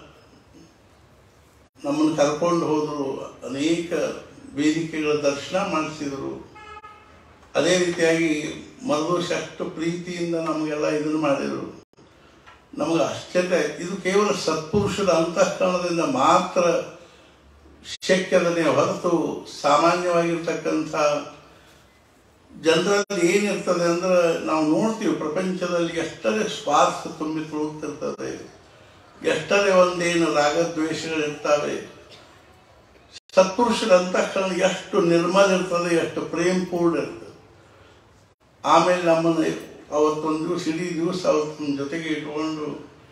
ನಮ್ಮನ್ನು ಕರ್ಕೊಂಡು ಹೋದರು ಅನೇಕ ವೇದಿಕೆಗಳ ದರ್ಶನ ಮಾಡಿಸಿದರು ಅದೇ ರೀತಿಯಾಗಿ ಮರುದಿವಸ ಅಷ್ಟು ಪ್ರೀತಿಯಿಂದ ನಮಗೆಲ್ಲ ಇದನ್ನು ಮಾಡಿದರು ನಮಗೆ ಆಶ್ಚರ್ಯ ಆಯ್ತು ಇದು ಕೇವಲ ಸತ್ಪುರುಷರ ಅಂತಃಕರಣದಿಂದ ಮಾತ್ರ ಶಕ್ಯದನೆ ಹೊರತು ಸಾಮಾನ್ಯವಾಗಿರ್ತಕ್ಕಂಥ ಜನರಲ್ಲಿ ಏನಿರ್ತದೆ ಅಂದ್ರೆ ನಾವು ನೋಡ್ತೀವಿ ಪ್ರಪಂಚದಲ್ಲಿ ಎಷ್ಟರೇ ಸ್ವಾರ್ಥ ತುಂಬಿ ತುಳುಕ್ತಿರ್ತದೆ ಎಷ್ಟರೇ ಒಂದೇನು ರಾಗದ್ವೇಷಗಳಿರ್ತವೆ ಸತ್ಪುರುಷರ ಅಂತಃಕರಣ ಎಷ್ಟು ನಿರ್ಮಲ ಇರ್ತದೆ ಎಷ್ಟು ಪ್ರೇಮಪೂರ್ಣ ಇರ್ತದೆ ಆಮೇಲೆ ನಮ್ಮನ್ನು ಅವತ್ತೊಂದು ದಿವಸ ಇಡೀ ದಿವಸ ಅವತ್ತಿನ ಜೊತೆಗೆ ಇಟ್ಕೊಂಡು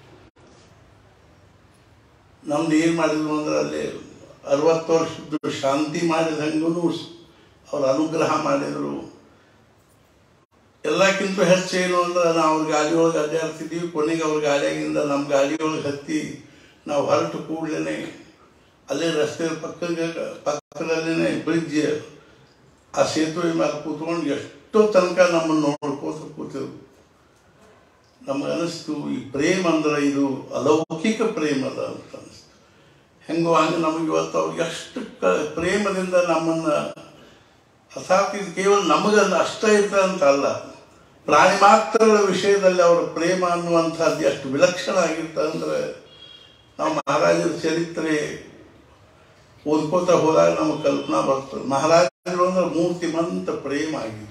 ನಮ್ದು ಏನು ಮಾಡಿದ್ವು ಅಂದ್ರೆ ಅಲ್ಲಿ ಅರವತ್ತು ವರ್ಷದ್ದು ಶಾಂತಿ ಮಾಡಿದಂಗೂ ಅವ್ರ ಅನುಗ್ರಹ ಮಾಡಿದರು ಎಲ್ಲಕ್ಕಿಂತ ಹೆಚ್ಚು ಏನು ಅಂದ್ರೆ ನಾವು ಅವ್ರ ಗಾಡಿ ಒಳಗೆ ಅಡ್ಡಾಡ್ತಿದ್ದೀವಿ ಕೊನೆಗೆ ಅವ್ರ ಗಾಡಿಯಾಗಿಂದ ನಮ್ಮ ಗಾಡಿ ಒಳಗೆ ಹತ್ತಿ ನಾವು ಹೊರಟು ಕೂಡಲೇ ಅಲ್ಲೇ ರಸ್ತೆ ಪಕ್ಕದ ಪಕ್ಕದಲ್ಲೇ ಬ್ರಿಡ್ಜ್ ಆ ಸೇತುವೆ ಮೇಲೆ ಕೂತ್ಕೊಂಡು ಎಷ್ಟೋ ತನಕ ನಮ್ಮನ್ನು ನೋಡ್ಕೋತ ಕೂತಿದ್ರು ನಮಗೆ ಅನಿಸ್ತು ಈ ಪ್ರೇಮ ಅಂದ್ರೆ ಇದು ಅಲೌಕಿಕ ಪ್ರೇಮ ಅದ ಅಂತ ಅನಿಸ್ತು ಹೆಂಗೋ ಹಂಗೆ ನಮಗೆ ಇವತ್ತು ಅವ್ರಿಗೆ ಎಷ್ಟು ಕ ಪ್ರೇಮದಿಂದ ನಮ್ಮನ್ನು ಅರ್ಥಾತ್ ಇದು ಕೇವಲ ನಮಗಲ್ಲ ಅಷ್ಟೇ ಇರ್ತದೆ ಅಂತ ಅಲ್ಲ ಪ್ರಾಣಿ ಮಾತ್ರಗಳ ವಿಷಯದಲ್ಲಿ ಅವರ ಪ್ರೇಮ ಅನ್ನುವಂಥದ್ದು ಎಷ್ಟು ವಿಲಕ್ಷಣ ಆಗಿರ್ತದೆ ಅಂದ್ರೆ ನಾವು ಮಹಾರಾಜರ ಚರಿತ್ರೆ ಓದ್ಕೋತ ಹೋದಾಗ ನಮಗೆ ಕಲ್ಪನಾ ಬರ್ತದೆ ಮಹಾರಾಜರು ಅಂದ್ರೆ ಮೂರ್ತಿಮಂತ ಪ್ರೇಮ ಆಗಿತ್ತು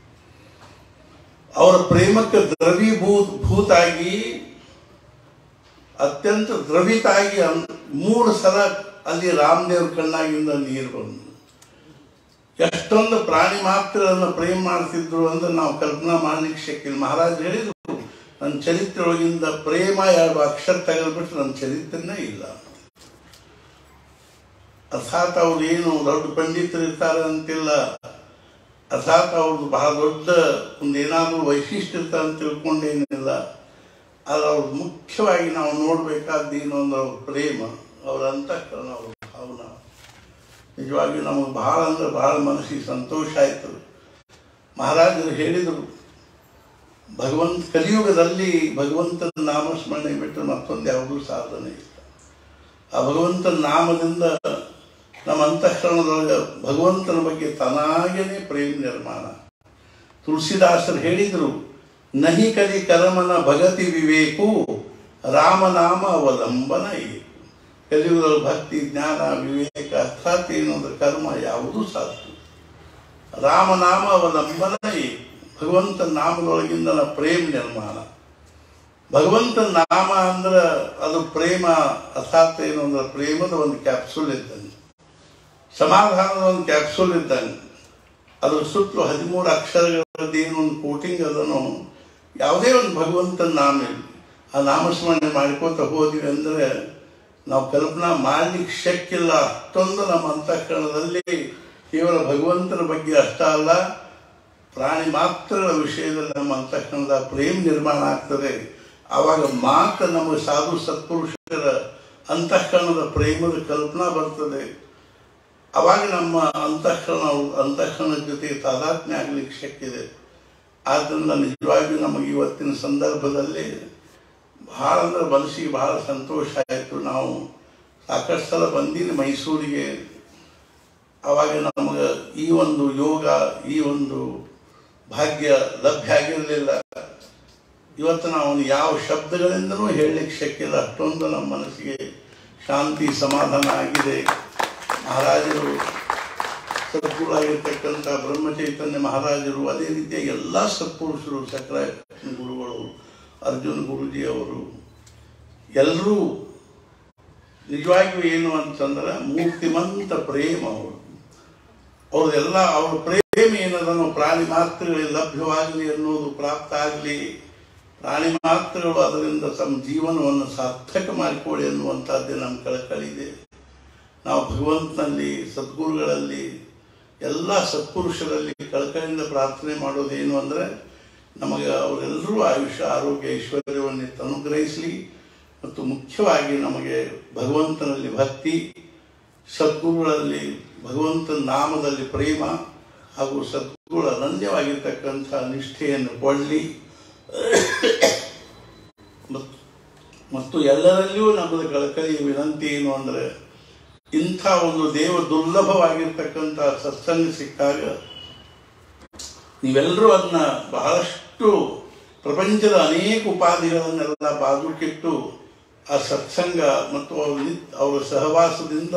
ಅವರ ಪ್ರೇಮಕ್ಕೆ ದ್ರವೀಭೂತ್ ಭೂತಾಗಿ ಅತ್ಯಂತ ದ್ರವಿತಾಗಿ ಅನ್- ಮೂರು ಸಲ ಅಲ್ಲಿ ರಾಮದೇವ್ರ ಕಣ್ಣಾಗಿಂದ ನೀರು ಬಂದು ಎಷ್ಟೊಂದು ಪ್ರಾಣಿ ಮಾತ್ರವನ್ನು ಪ್ರೇಮ ಮಾಡ್ತಿದ್ರು ಅಂದ್ರೆ ನಾವು ಕಲ್ಪನಾ ಮಾಡ್ಲಿಕ್ಕೆ ಶಕ್ತಿ ಇಲ್ಲ ಮಹಾರಾಜ್ ಹೇಳಿದ್ರು ನನ್ನ ಚರಿತ್ರೆ ಒಳಗಿಂದ ಪ್ರೇಮ ಎರಡು ಅಕ್ಷರ ತೆಗೆದ್ಬಿಟ್ಟು ನನ್ನ ಚರಿತ್ರೆನೇ ಇಲ್ಲ ಅರ್ಥಾತ್ ಅವ್ರು ಏನು ದೊಡ್ಡ ಪಂಡಿತರು ಇರ್ತಾರೆ ಅಂತಿಲ್ಲ ಅರ್ಥಾತ್ ಅವ್ರದ್ದು ಬಹಳ ದೊಡ್ಡ ಒಂದು ಏನಾದರೂ ವೈಶಿಷ್ಟ್ಯ ಇರ್ತಾರೆ ಅಂತ ತಿಳ್ಕೊಂಡೇನಿಲ್ಲ ಅದು ಅವ್ರ ಮುಖ್ಯವಾಗಿ ನಾವು ನೋಡಬೇಕಾದ್ದು ಏನು ಅಂದ್ರೆ ಅವ್ರ ಪ್ರೇಮ ಅವ್ರ ಅಂತಃಕರಣ ಅವ್ರ ಭಾವನ ನಿಜವಾಗಿ ನಮಗೆ ಬಹಳ ಅಂದ್ರೆ ಬಹಳ ಮನಸ್ಸಿಗೆ ಸಂತೋಷ ಆಯಿತು ಮಹಾರಾಜರು ಹೇಳಿದರು ಭಗವಂತ ಕಲಿಯುಗದಲ್ಲಿ ಭಗವಂತನ ನಾಮಸ್ಮರಣೆ ಬಿಟ್ಟು ಮತ್ತೊಂದು ಯಾವುದೂ ಸಾಧನೆ ಇಲ್ಲ ಆ ಭಗವಂತನ ನಾಮದಿಂದ ನಮ್ಮ ಅಂತಃಕರಣದೊಳಗೆ ಭಗವಂತನ ಬಗ್ಗೆ ತನಾಗೇನೆ ಪ್ರೇಮ ನಿರ್ಮಾಣ ತುಳಸಿದಾಸರು ಹೇಳಿದರು ನಹಿ ಕಲಿ ಕರ್ಮನ ಭಗತಿ ವಿವೇಕು ರಾಮನಾಮ ಅವಲಂಬನ ಇದೆ ಕಲಿಯುಗದಲ್ಲಿ ಭಕ್ತಿ ಜ್ಞಾನ ವಿವೇಕ ಅರ್ಥಾತ್ ಏನು ಅಂದ್ರೆ ಕರ್ಮ ಯಾವುದೂ ಸಾಧ್ಯ ರಾಮನಾಮ ಅವಲಂಬನೆ ಭಗವಂತ ನಾಮದೊಳಗಿಂದ ನ ಪ್ರೇಮ ನಿರ್ಮಾಣ ಭಗವಂತನ ನಾಮ ಅಂದ್ರೆ ಅದು ಪ್ರೇಮ ಅರ್ಥಾತ್ ಏನು ಅಂದ್ರೆ ಪ್ರೇಮದ ಒಂದು ಕ್ಯಾಪ್ಸೂಲ್ ಇದ್ದಂಗೆ ಸಮಾಧಾನದ ಒಂದು ಕ್ಯಾಪ್ಸೂಲ್ ಇದ್ದಂಗೆ ಅದ್ರ ಸುತ್ತಲೂ ಹದಿಮೂರು ಅಕ್ಷರಗಳದ್ದು ಏನು ಒಂದು ಕೋಟಿಂಗ್ ಅದನ್ನು ಯಾವುದೇ ಒಂದು ಭಗವಂತನ ನಾಮ ಇರಲಿ ಆ ನಾಮಸ್ಮರಣೆ ಮಾಡ್ಕೋತ ಹೋದ್ವಿ ಅಂದ್ರೆ ನಾವು ಕಲ್ಪನಾ ಮಾಡ್ಲಿಕ್ಕೆ ಶಕ್ಯ ಇಲ್ಲ ಅಷ್ಟೊಂದು ನಮ್ಮ ಅಂತಃಕರಣದಲ್ಲಿ ಕೇವಲ ಭಗವಂತನ ಬಗ್ಗೆ ಅಷ್ಟ ಅಲ್ಲ ಪ್ರಾಣಿ ಮಾತ್ರಗಳ ವಿಷಯದಲ್ಲಿ ನಮ್ಮ ಅಂತಃಕರಣದ ಪ್ರೇಮ ನಿರ್ಮಾಣ ಆಗ್ತದೆ ಆವಾಗ ಮಾತ್ರ ನಮಗೆ ಸಾಧು ಸತ್ಪುರುಷರ ಅಂತಃಕರಣದ ಪ್ರೇಮದ ಕಲ್ಪನಾ ಬರ್ತದೆ ಅವಾಗ ನಮ್ಮ ಅಂತಃಕರಣ ಅಂತಃಕರಣದ ಜೊತೆ ತಾದಾತ್ಮ್ಯ ಆಗ್ಲಿಕ್ಕೆ ಶಕ್ಯ ಇದೆ ಆದ್ದರಿಂದ ನಿಜವಾಗಿಯೂ ನಮಗೆ ಇವತ್ತಿನ ಸಂದರ್ಭದಲ್ಲಿ ಬಹಳ ಅಂದ್ರೆ ಮನಸ್ಸಿಗೆ ಬಹಳ ಸಂತೋಷ ಆಯಿತು ನಾವು ಸಾಕಷ್ಟು ಸಲ ಬಂದೀನಿ ಮೈಸೂರಿಗೆ ಅವಾಗ ನಮಗೆ ಈ ಒಂದು ಯೋಗ ಈ ಒಂದು ಭಾಗ್ಯ ಲಭ್ಯ ಆಗಿರಲಿಲ್ಲ ಇವತ್ತು ನಾವು ಯಾವ ಶಬ್ದಗಳಿಂದನೂ ಹೇಳಲಿಕ್ಕೆ ಶಕ್ಯ ಇಲ್ಲ ಅಷ್ಟೊಂದು ನಮ್ಮ ಮನಸ್ಸಿಗೆ ಶಾಂತಿ ಸಮಾಧಾನ ಆಗಿದೆ ಮಹಾರಾಜರು ಸದ್ಗುರುಗಳಾಗಿರ್ತಕ್ಕಂಥ ಬ್ರಹ್ಮಚೈತನ್ಯ ಮಹಾರಾಜರು ಅದೇ ರೀತಿಯ ಎಲ್ಲ ಸತ್ಪುರುಷರು ಸಕ್ರಾಯ ಗುರುಗಳು ಅರ್ಜುನ್ ಗುರುಜಿ ಅವರು ಎಲ್ಲರೂ ನಿಜವಾಗಿಯೂ ಏನು ಅಂತಂದ್ರೆ ಮೂರ್ತಿಮಂತ ಪ್ರೇಮ ಅವರು ಅವ್ರದೆಲ್ಲ ಅವ್ರ ಪ್ರೇಮ ಏನದನ್ನು ಪ್ರಾಣಿ ಮಾತ್ರಗಳಿಗೆ ಲಭ್ಯವಾಗಲಿ ಅನ್ನೋದು ಪ್ರಾಪ್ತ ಆಗಲಿ ಪ್ರಾಣಿ ಮಾತ್ರಗಳು ಅದರಿಂದ ತಮ್ಮ ಜೀವನವನ್ನು ಸಾರ್ಥಕ ಮಾಡಿಕೊಳ್ಳಿ ಅನ್ನುವಂಥದ್ದೇ ನಮ್ಮ ಕಳಕಳಿದೆ ನಾವು ಭಗವಂತನಲ್ಲಿ ಸದ್ಗುರುಗಳಲ್ಲಿ ಎಲ್ಲ ಸತ್ಪುರುಷರಲ್ಲಿ ಕಳಕಳಿಯಿಂದ ಪ್ರಾರ್ಥನೆ ಮಾಡೋದೇನು ಅಂದರೆ ನಮಗೆ ಅವರೆಲ್ಲರೂ ಆಯುಷ್ಯ ಆರೋಗ್ಯ ಐಶ್ವರ್ಯವನ್ನು ಅನುಗ್ರಹಿಸಲಿ ಮತ್ತು ಮುಖ್ಯವಾಗಿ ನಮಗೆ ಭಗವಂತನಲ್ಲಿ ಭಕ್ತಿ ಸದ್ಗುರುಗಳಲ್ಲಿ ಭಗವಂತನ ನಾಮದಲ್ಲಿ ಪ್ರೇಮ ಹಾಗೂ ಸದ್ಗುರುಗಳ ಅನನ್ಯವಾಗಿರ್ತಕ್ಕಂಥ ನಿಷ್ಠೆಯನ್ನು ಕೊಡಲಿ ಮತ್ತು ಮತ್ತು ಎಲ್ಲರಲ್ಲಿಯೂ ನಮ್ಮದು ಕಳಕಳಿಯ ವಿನಂತಿ ಏನು ಅಂದರೆ ಇಂಥ ಒಂದು ದೇವ ದುರ್ಲಭವಾಗಿರ್ತಕ್ಕಂಥ ಸತ್ಸಂಗ ಸಿಕ್ಕಾಗ ನೀವೆಲ್ಲರೂ ಅದನ್ನ ಬಹಳಷ್ಟು ಪ್ರಪಂಚದ ಅನೇಕ ಉಪಾಧಿಗಳನ್ನೆಲ್ಲ ಬಾಜುಕಿಟ್ಟು ಆ ಸತ್ಸಂಗ ಮತ್ತು ಅವ್ರ ನಿತ್- ಅವರ ಸಹವಾಸದಿಂದ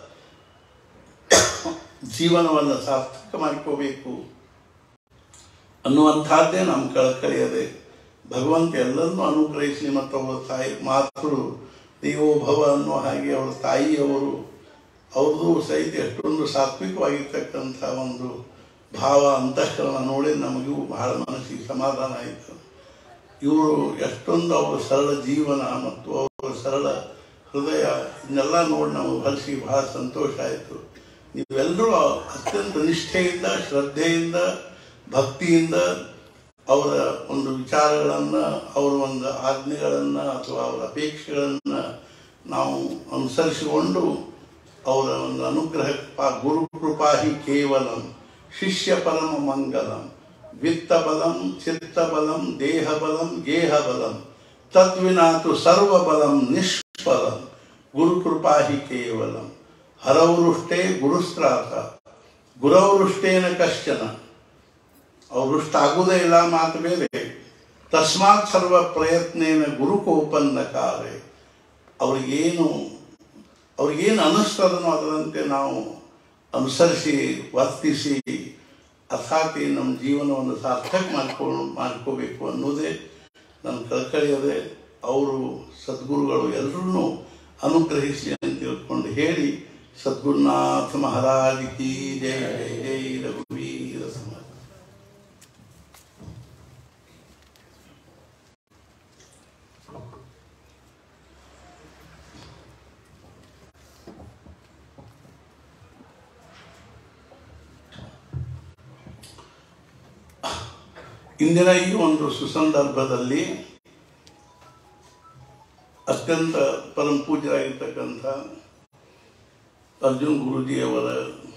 ಜೀವನವನ್ನು ಸಾರ್ಥಕ ಮಾಡ್ಕೋಬೇಕು ಅನ್ನುವಂಥದ್ದೇ ನಮ್ಮ ಕಳಕಳಿಯದೆ ಭಗವಂತ ಎಲ್ಲರನ್ನೂ ಅನುಗ್ರಹಿಸಲಿ ಮತ್ತು ಅವರ ತಾಯಿ ಮಾತೃ ದೇವೋಭವ ಅನ್ನೋ ಹಾಗೆ ಅವರ ತಾಯಿಯವರು ಅವ್ರದ್ದು ಸಹಿತ ಎಷ್ಟೊಂದು ಸಾತ್ವಿಕವಾಗಿರ್ತಕ್ಕಂಥ ಒಂದು ಭಾವ ಅಂತಃಕರಣ ನೋಡಿ ನಮಗೂ ಬಹಳ ಮನಸ್ಸಿಗೆ ಸಮಾಧಾನ ಆಯಿತು ಇವರು ಎಷ್ಟೊಂದು ಅವರ ಸರಳ ಜೀವನ ಮತ್ತು ಅವರ ಸರಳ ಹೃದಯ ಇದನ್ನೆಲ್ಲ ನೋಡಿ ನಮಗೆ ಮನಸ್ಸಿಗೆ ಬಹಳ ಸಂತೋಷ ಆಯಿತು ನೀವೆಲ್ಲರೂ ಅತ್ಯಂತ ನಿಷ್ಠೆಯಿಂದ ಶ್ರದ್ಧೆಯಿಂದ ಭಕ್ತಿಯಿಂದ ಅವರ ಒಂದು ವಿಚಾರಗಳನ್ನು ಅವರ ಒಂದು ಆಜ್ಞೆಗಳನ್ನು ಅಥವಾ ಅವರ ಅಪೇಕ್ಷೆಗಳನ್ನು ನಾವು ಅನುಸರಿಸಿಕೊಂಡು ಅವರ ಒಂದು ಅನುಗ್ರಹ ಪಾ- ಗುರು ಕೃಪಾಹಿ ಕೇವಲಂ ಶಿಷ್ಯ ಪರಮ ಮಂಗಲಂ ವಿತ್ತ ಬಲಂ ಚಿತ್ತ ಬಲಂ ದೇಹ ಬಲಂ ಗೇಹ ಬಲಂ ತದ್ವಿನಾತು ಸರ್ವ ಬಲಂ ನಿಷ್ಫಲಂ ಗುರು ಕೃಪಾಹಿ ಕೇವಲಂ ಹರವೃಷ್ಟೇ ಗುರುಸ್ತ್ರಾತ ಗುರವೃಷ್ಟೇನ ಕಶ್ಚನ ಅವೃಷ್ಟ ಆಗುವುದೇ ಇಲ್ಲ ಮಾತು ಬೇರೆ ತಸ್ಮಾತ್ ಸರ್ವ ಪ್ರಯತ್ನೇನ ಗುರುಕೋಪನ್ನ ಕಾರೆ ಅವ್ರಿಗೇನು ಅವ್ರಿಗೇನು ಅನ್ನಿಸ್ತದನೋ ಅದರಂತೆ ನಾವು ಅನುಸರಿಸಿ ವರ್ತಿಸಿ ಅರ್ಥಾತ್ ಈ ನಮ್ಮ ಜೀವನವನ್ನು ಸಾರ್ಥಕ ಮಾಡ್ಕೊಂಡು ಮಾಡ್ಕೋಬೇಕು ಅನ್ನೋದೇ ನನ್ನ ಕಳ್ಕಳಿಯದೆ ಅವರು ಸದ್ಗುರುಗಳು ಎಲ್ಲರನ್ನೂ ಅನುಗ್ರಹಿಸಲಿ ಅಂತ ತಿಳ್ಕೊಂಡು ಹೇಳಿ ಸದ್ಗುರುನಾಥ ಮಹಾರಾಜ್ ಕಿ ಜೈ ಜೈ ಜೈ ರಘುವೀರ ಸಮರ್ಥ ಇಂದಿನ ಈ ಒಂದು ಸುಸಂದರ್ಭದಲ್ಲಿ ಅತ್ಯಂತ ಪರಮ ಪೂಜ್ಯರಾಗಿರ್ತಕ್ಕಂಥ ಅರ್ಜುನ್ ಗುರುಜಿಯವರ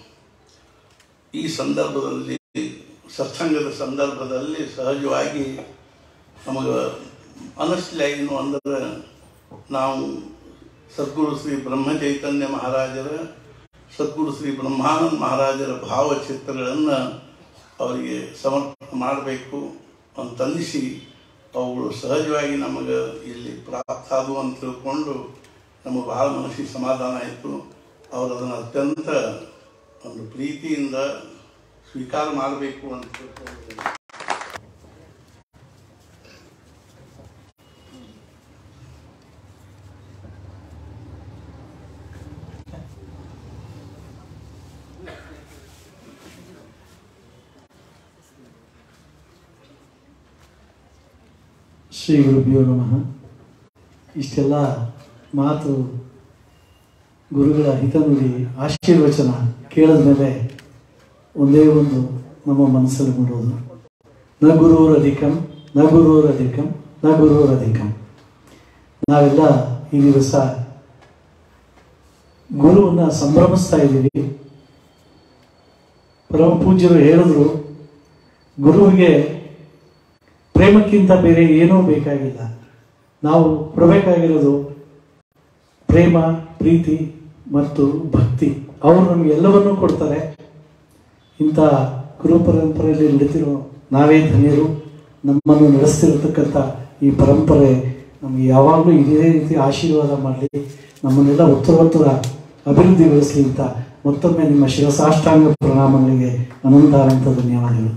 ಈ ಸಂದರ್ಭದಲ್ಲಿ ಸತ್ಸಂಗದ ಸಂದರ್ಭದಲ್ಲಿ ಸಹಜವಾಗಿ ನಮಗೆ ಅನಿಸ್ಲಿಲ್ಲ ಏನು ಅಂದ್ರೆ ನಾವು ಸದ್ಗುರು ಶ್ರೀ ಬ್ರಹ್ಮಚೈತನ್ಯ ಮಹಾರಾಜರ ಸದ್ಗುರು ಶ್ರೀ ಬ್ರಹ್ಮಾನಂದ ಮಹಾರಾಜರ ಭಾವಚಿತ್ರಗಳನ್ನು ಅವರಿಗೆ ಸಮರ್ಪಣೆ ಮಾಡಬೇಕು ಅಂತನ್ನಿಸಿ ಅವುಗಳು ಸಹಜವಾಗಿ ನಮಗೆ ಇಲ್ಲಿ ಪ್ರಾಪ್ತ ಆದವು ಅಂತ ತಿಳ್ಕೊಂಡು ನಮಗೆ ಬಹಳ ಮನಸ್ಸಿಗೆ ಸಮಾಧಾನ ಆಯಿತು ಅವರು ಅದನ್ನು ಅತ್ಯಂತ ಒಂದು ಪ್ರೀತಿಯಿಂದ ಸ್ವೀಕಾರ ಮಾಡಬೇಕು ಅಂತ ತಿಳ್ಕೊಂಡು ಶ್ರೀ ಗುರುಭ್ಯೋ ನಮಃ ಇಷ್ಟೆಲ್ಲ ಮಾತು ಗುರುಗಳ ಹಿತನುಡಿ ಆಶೀರ್ವಚನ ಕೇಳಿದ ಮೇಲೆ ಒಂದೇ ಒಂದು ನಮ್ಮ ಮನಸ್ಸಲ್ಲಿ ಮೂಡೋದು ನ ಗುರುರಧಿಕಂ ನ ಗುರುರಧಿಕಂ ನ ಗುರುರಧಿಕಂ ನಾವೆಲ್ಲ ಈ ದಿವಸ ಗುರುವನ್ನ ಸಂಭ್ರಮಿಸ್ತಾ ಇದ್ದೀವಿ ಪರಮ ಪೂಜ್ಯರು ಹೇಳಿದ್ರು ಗುರುವಿಗೆ ಪ್ರೇಮಕ್ಕಿಂತ ಬೇರೆ ಏನೂ ಬೇಕಾಗಿಲ್ಲ ನಾವು ಕೊಡಬೇಕಾಗಿರೋದು ಪ್ರೇಮ ಪ್ರೀತಿ ಮತ್ತು ಭಕ್ತಿ ಅವರು ನಮಗೆ ಎಲ್ಲವನ್ನೂ ಕೊಡ್ತಾರೆ ಇಂಥ ಗುರು ಪರಂಪರೆಯಲ್ಲಿ ನಡೀತಿರೋ ನಾವೇ ಧನ್ಯರು ನಮ್ಮನ್ನು ನಡೆಸ್ತಿರತಕ್ಕಂಥ ಈ ಪರಂಪರೆ ನಮಗೆ ಯಾವಾಗಲೂ ಇದೇ ರೀತಿ ಆಶೀರ್ವಾದ ಮಾಡಲಿ ನಮ್ಮನ್ನೆಲ್ಲ ಉತ್ತರೋತ್ತರ ಅಭಿವೃದ್ಧಿಗೊಳಿಸಲಿ ಅಂತ ಮತ್ತೊಮ್ಮೆ ನಿಮ್ಮ ಶಿರಸಾಷ್ಟಾಂಗ ಪ್ರಣಾಮಗಳಿಗೆ ಅನಂತ ಅನಂತ ಧನ್ಯವಾದಗಳು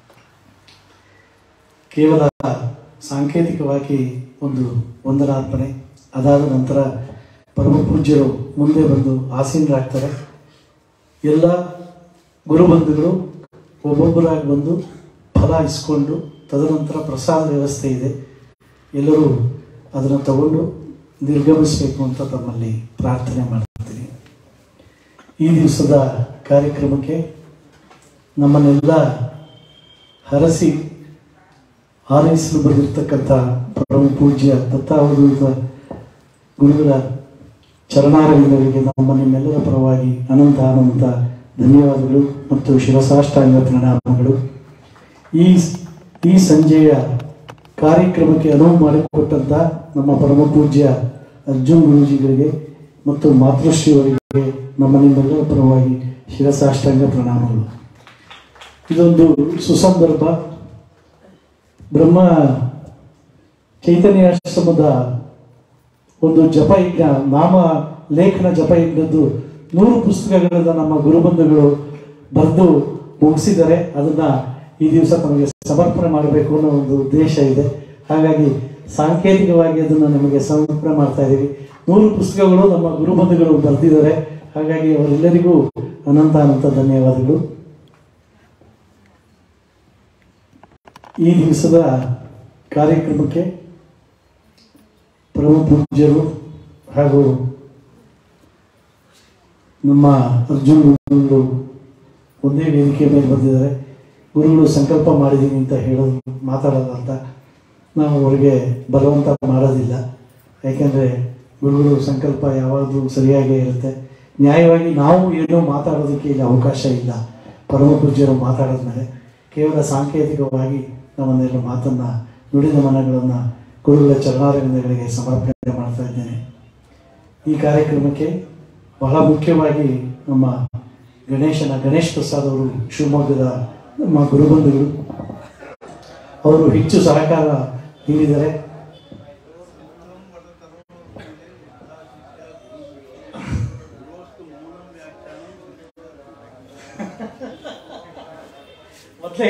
ಕೇವಲ ಸಾಂಕೇತಿಕವಾಗಿ ಒಂದು ವಂದನಾರ್ಪಣೆ ಅದಾದ ನಂತರ ಪರಮ ಪೂಜ್ಯರು ಮುಂದೆ ಬಂದು ಆಸೀನರಾಗ್ತಾರೆ ಎಲ್ಲ ಗುರುಬಂಧುಗಳು ಒಬ್ಬೊಬ್ಬರಾಗಿ ಬಂದು ಫಲ ಇಸ್ಕೊಂಡು ತದನಂತರ ಪ್ರಸಾದ ವ್ಯವಸ್ಥೆ ಇದೆ ಎಲ್ಲರೂ ಅದನ್ನು ತಗೊಂಡು ನಿರ್ಗಮಿಸಬೇಕು ಅಂತ ತಮ್ಮಲ್ಲಿ ಪ್ರಾರ್ಥನೆ ಮಾಡ್ತೀನಿ ಈ ದಿವಸದ ಕಾರ್ಯಕ್ರಮಕ್ಕೆ ನಮ್ಮನ್ನೆಲ್ಲ ಹರಸಿ ಹಾರೈಸಲು ಬಂದಿರತಕ್ಕಂಥ ಪರಮ ಪೂಜ್ಯ ದತ್ತಾವಧೂತ ಗುರುಗಳ ಚರಣಾರವಿಂದರಿಗೆ ನಮ್ಮ ನಿಮ್ಮೆಲ್ಲರ ಪರವಾಗಿ ಅನಂತ ಅನಂತ ಧನ್ಯವಾದಗಳು ಮತ್ತು ಶಿರಸಾಷ್ಟಾಂಗ ಪ್ರಣಾಮಗಳು ಈ ಈ ಸಂಜೆಯ ಕಾರ್ಯಕ್ರಮಕ್ಕೆ ಅನುವು ಮಾಡಿಕೊಟ್ಟಂತ ನಮ್ಮ ಪರಮ ಪೂಜ್ಯ ಅರ್ಜುನ್ ಗುರೂಜಿಗಳಿಗೆ ಮತ್ತು ಮಾತೃಶ್ರೀಯವರಿಗೆ ನಮ್ಮ ನಿಮ್ಮೆಲ್ಲರ ಪರವಾಗಿ ಶಿರಸಾಷ್ಟಾಂಗ ಪ್ರಣಾಮಗಳು ಇದೊಂದು ಸುಸಂದರ್ಭ ಬ್ರಹ್ಮ ಚೈತನ್ಯಾಶ್ರಮದ ಒಂದು ಜಪಯಜ್ಞ ನಾಮ ಲೇಖನ ಜಪಯಜ್ಞದ್ದು ನೂರು ಪುಸ್ತಕಗಳನ್ನ ನಮ್ಮ ಗುರುಬಂಧುಗಳು ಬರೆದು ಮುಗಿಸಿದ್ದಾರೆ ಅದನ್ನ ಈ ದಿವಸ ನಮಗೆ ಸಮರ್ಪಣೆ ಮಾಡಬೇಕು ಅನ್ನೋ ಒಂದು ಉದ್ದೇಶ ಇದೆ ಹಾಗಾಗಿ ಸಾಂಕೇತಿಕವಾಗಿ ಅದನ್ನು ನಮಗೆ ಸಮರ್ಪಣೆ ಮಾಡ್ತಾ ಇದ್ದೀವಿ ನೂರು ಪುಸ್ತಕಗಳು ನಮ್ಮ ಗುರುಬಂಧುಗಳು ಬರೆದಿದ್ದಾರೆ ಹಾಗಾಗಿ ಅವರೆಲ್ಲರಿಗೂ ಅನಂತ ಅನಂತ ಧನ್ಯವಾದಗಳು ಈ ದಿವಸದ ಕಾರ್ಯಕ್ರಮಕ್ಕೆ ಪರಮ ಪೂಜ್ಯರು ಹಾಗೂ ನಮ್ಮ ಅರ್ಜುನ್ ಗುರುಗಳು ಒಂದೇ ವೇದಿಕೆ ಮೇಲೆ ಬಂದಿದ್ದಾರೆ ಗುರುಗಳು ಸಂಕಲ್ಪ ಮಾಡಿದ್ದೀನಿ ಅಂತ ಹೇಳೋದು ಮಾತಾಡೋದು ಅಂತ ನಾವು ಅವರಿಗೆ ಬಲವಂತ ಮಾಡೋದಿಲ್ಲ ಯಾಕೆಂದರೆ ಗುರುಗಳು ಸಂಕಲ್ಪ ಯಾವಾಗಲೂ ಸರಿಯಾಗೇ ಇರುತ್ತೆ ನ್ಯಾಯವಾಗಿ ನಾವು ಏನೋ ಮಾತಾಡೋದಕ್ಕೆ ಇಲ್ಲಿ ಅವಕಾಶ ಇಲ್ಲ ಪರಮ ಪೂಜ್ಯರು ಮಾತಾಡಿದ್ಮೇಲೆ ಕೇವಲ ಸಾಂಕೇತಿಕವಾಗಿ ನಮ್ಮನ್ನೆಲ್ಲ ಮಾತನ್ನು ನುಡಿದ ಮನಗಳನ್ನು ಗುರುಗಳ ಚರಣಾರವಿಂದಗಳಿಗೆ ಸಮರ್ಪಣೆ ಮಾಡ್ತಾ ಇದ್ದೇನೆ ಈ ಕಾರ್ಯಕ್ರಮಕ್ಕೆ ಬಹಳ ಮುಖ್ಯವಾಗಿ ನಮ್ಮ ಗಣೇಶನ ಗಣೇಶ್ ಪ್ರಸಾದ್ ಅವರು ಶಿವಮೊಗ್ಗದ ನಮ್ಮ ಗುರುಬಂಧುಗಳು ಅವರು ಹೆಚ್ಚು ಸಹಕಾರ ನೀಡಿದ್ದಾರೆ ಮೊದಲೇ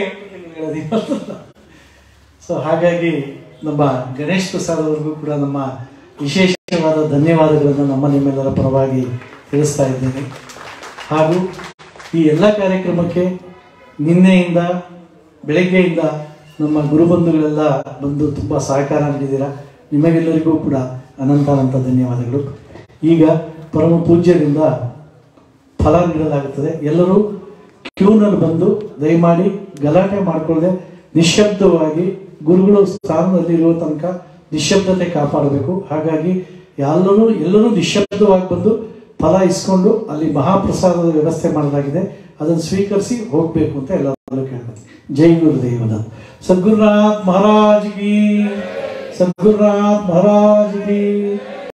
ಸೊ ಹಾಗಾಗಿ ನಮ್ಮ ಗಣೇಶ್ ಪ್ರಸಾದ್ ಅವ್ರಿಗೂ ಕೂಡ ನಮ್ಮ ವಿಶೇಷವಾದ ಧನ್ಯವಾದಗಳನ್ನು ನಮ್ಮ ನಿಮ್ಮೆಲ್ಲರ ಪರವಾಗಿ ತಿಳಿಸ್ತಾ ಇದ್ದೇನೆ ಹಾಗೂ ಈ ಎಲ್ಲ ಕಾರ್ಯಕ್ರಮಕ್ಕೆ ನಿನ್ನೆಯಿಂದ ಬೆಳಗ್ಗೆಯಿಂದ ನಮ್ಮ ಗುರುಬಂಧುಗಳೆಲ್ಲ ಬಂದು ತುಂಬ ಸಹಕಾರ ನೀಡಿದ್ದೀರಾ ನಿಮಗೆಲ್ಲರಿಗೂ ಕೂಡ ಅನಂತ ಅನಂತ ಧನ್ಯವಾದಗಳು ಈಗ ಪರಮ ಪೂಜ್ಯರಿಂದ ಫಲ ನೀಡಲಾಗುತ್ತದೆ ಎಲ್ಲರೂ ಕ್ಯೂನಲ್ಲಿ ಬಂದು ದಯಮಾಡಿ ಗಲಾಟೆ ಮಾಡಿಕೊಳ್ಳದೆ ನಿಶ್ಶಬ್ದವಾಗಿ ಗುರುಗಳು ಸ್ಥಾನದಲ್ಲಿ ಇರುವ ತನಕ ನಿಶ್ಶಬ್ದತೆ ಕಾಪಾಡಬೇಕು ಹಾಗಾಗಿ ಎಲ್ಲರೂ ಎಲ್ಲರೂ ನಿಶ್ಶಬ್ದವಾಗಿ ಬಂದು ಫಲ ಇಸ್ಕೊಂಡು ಅಲ್ಲಿ ಮಹಾಪ್ರಸಾದದ ವ್ಯವಸ್ಥೆ ಮಾಡಲಾಗಿದೆ ಅದನ್ನು ಸ್ವೀಕರಿಸಿ ಹೋಗ್ಬೇಕು ಅಂತ ಎಲ್ಲರೂ ಕೇಳ್ಕೊತೀನಿ ಜೈ ಗುರುದೇವನ ಸದ್ಗುರುನಾಥ್ ಮಹಾರಾಜ್ ಕಿ ಸದ್ಗುರುನಾಥ್ ಮಹಾರಾಜ್ ಕಿ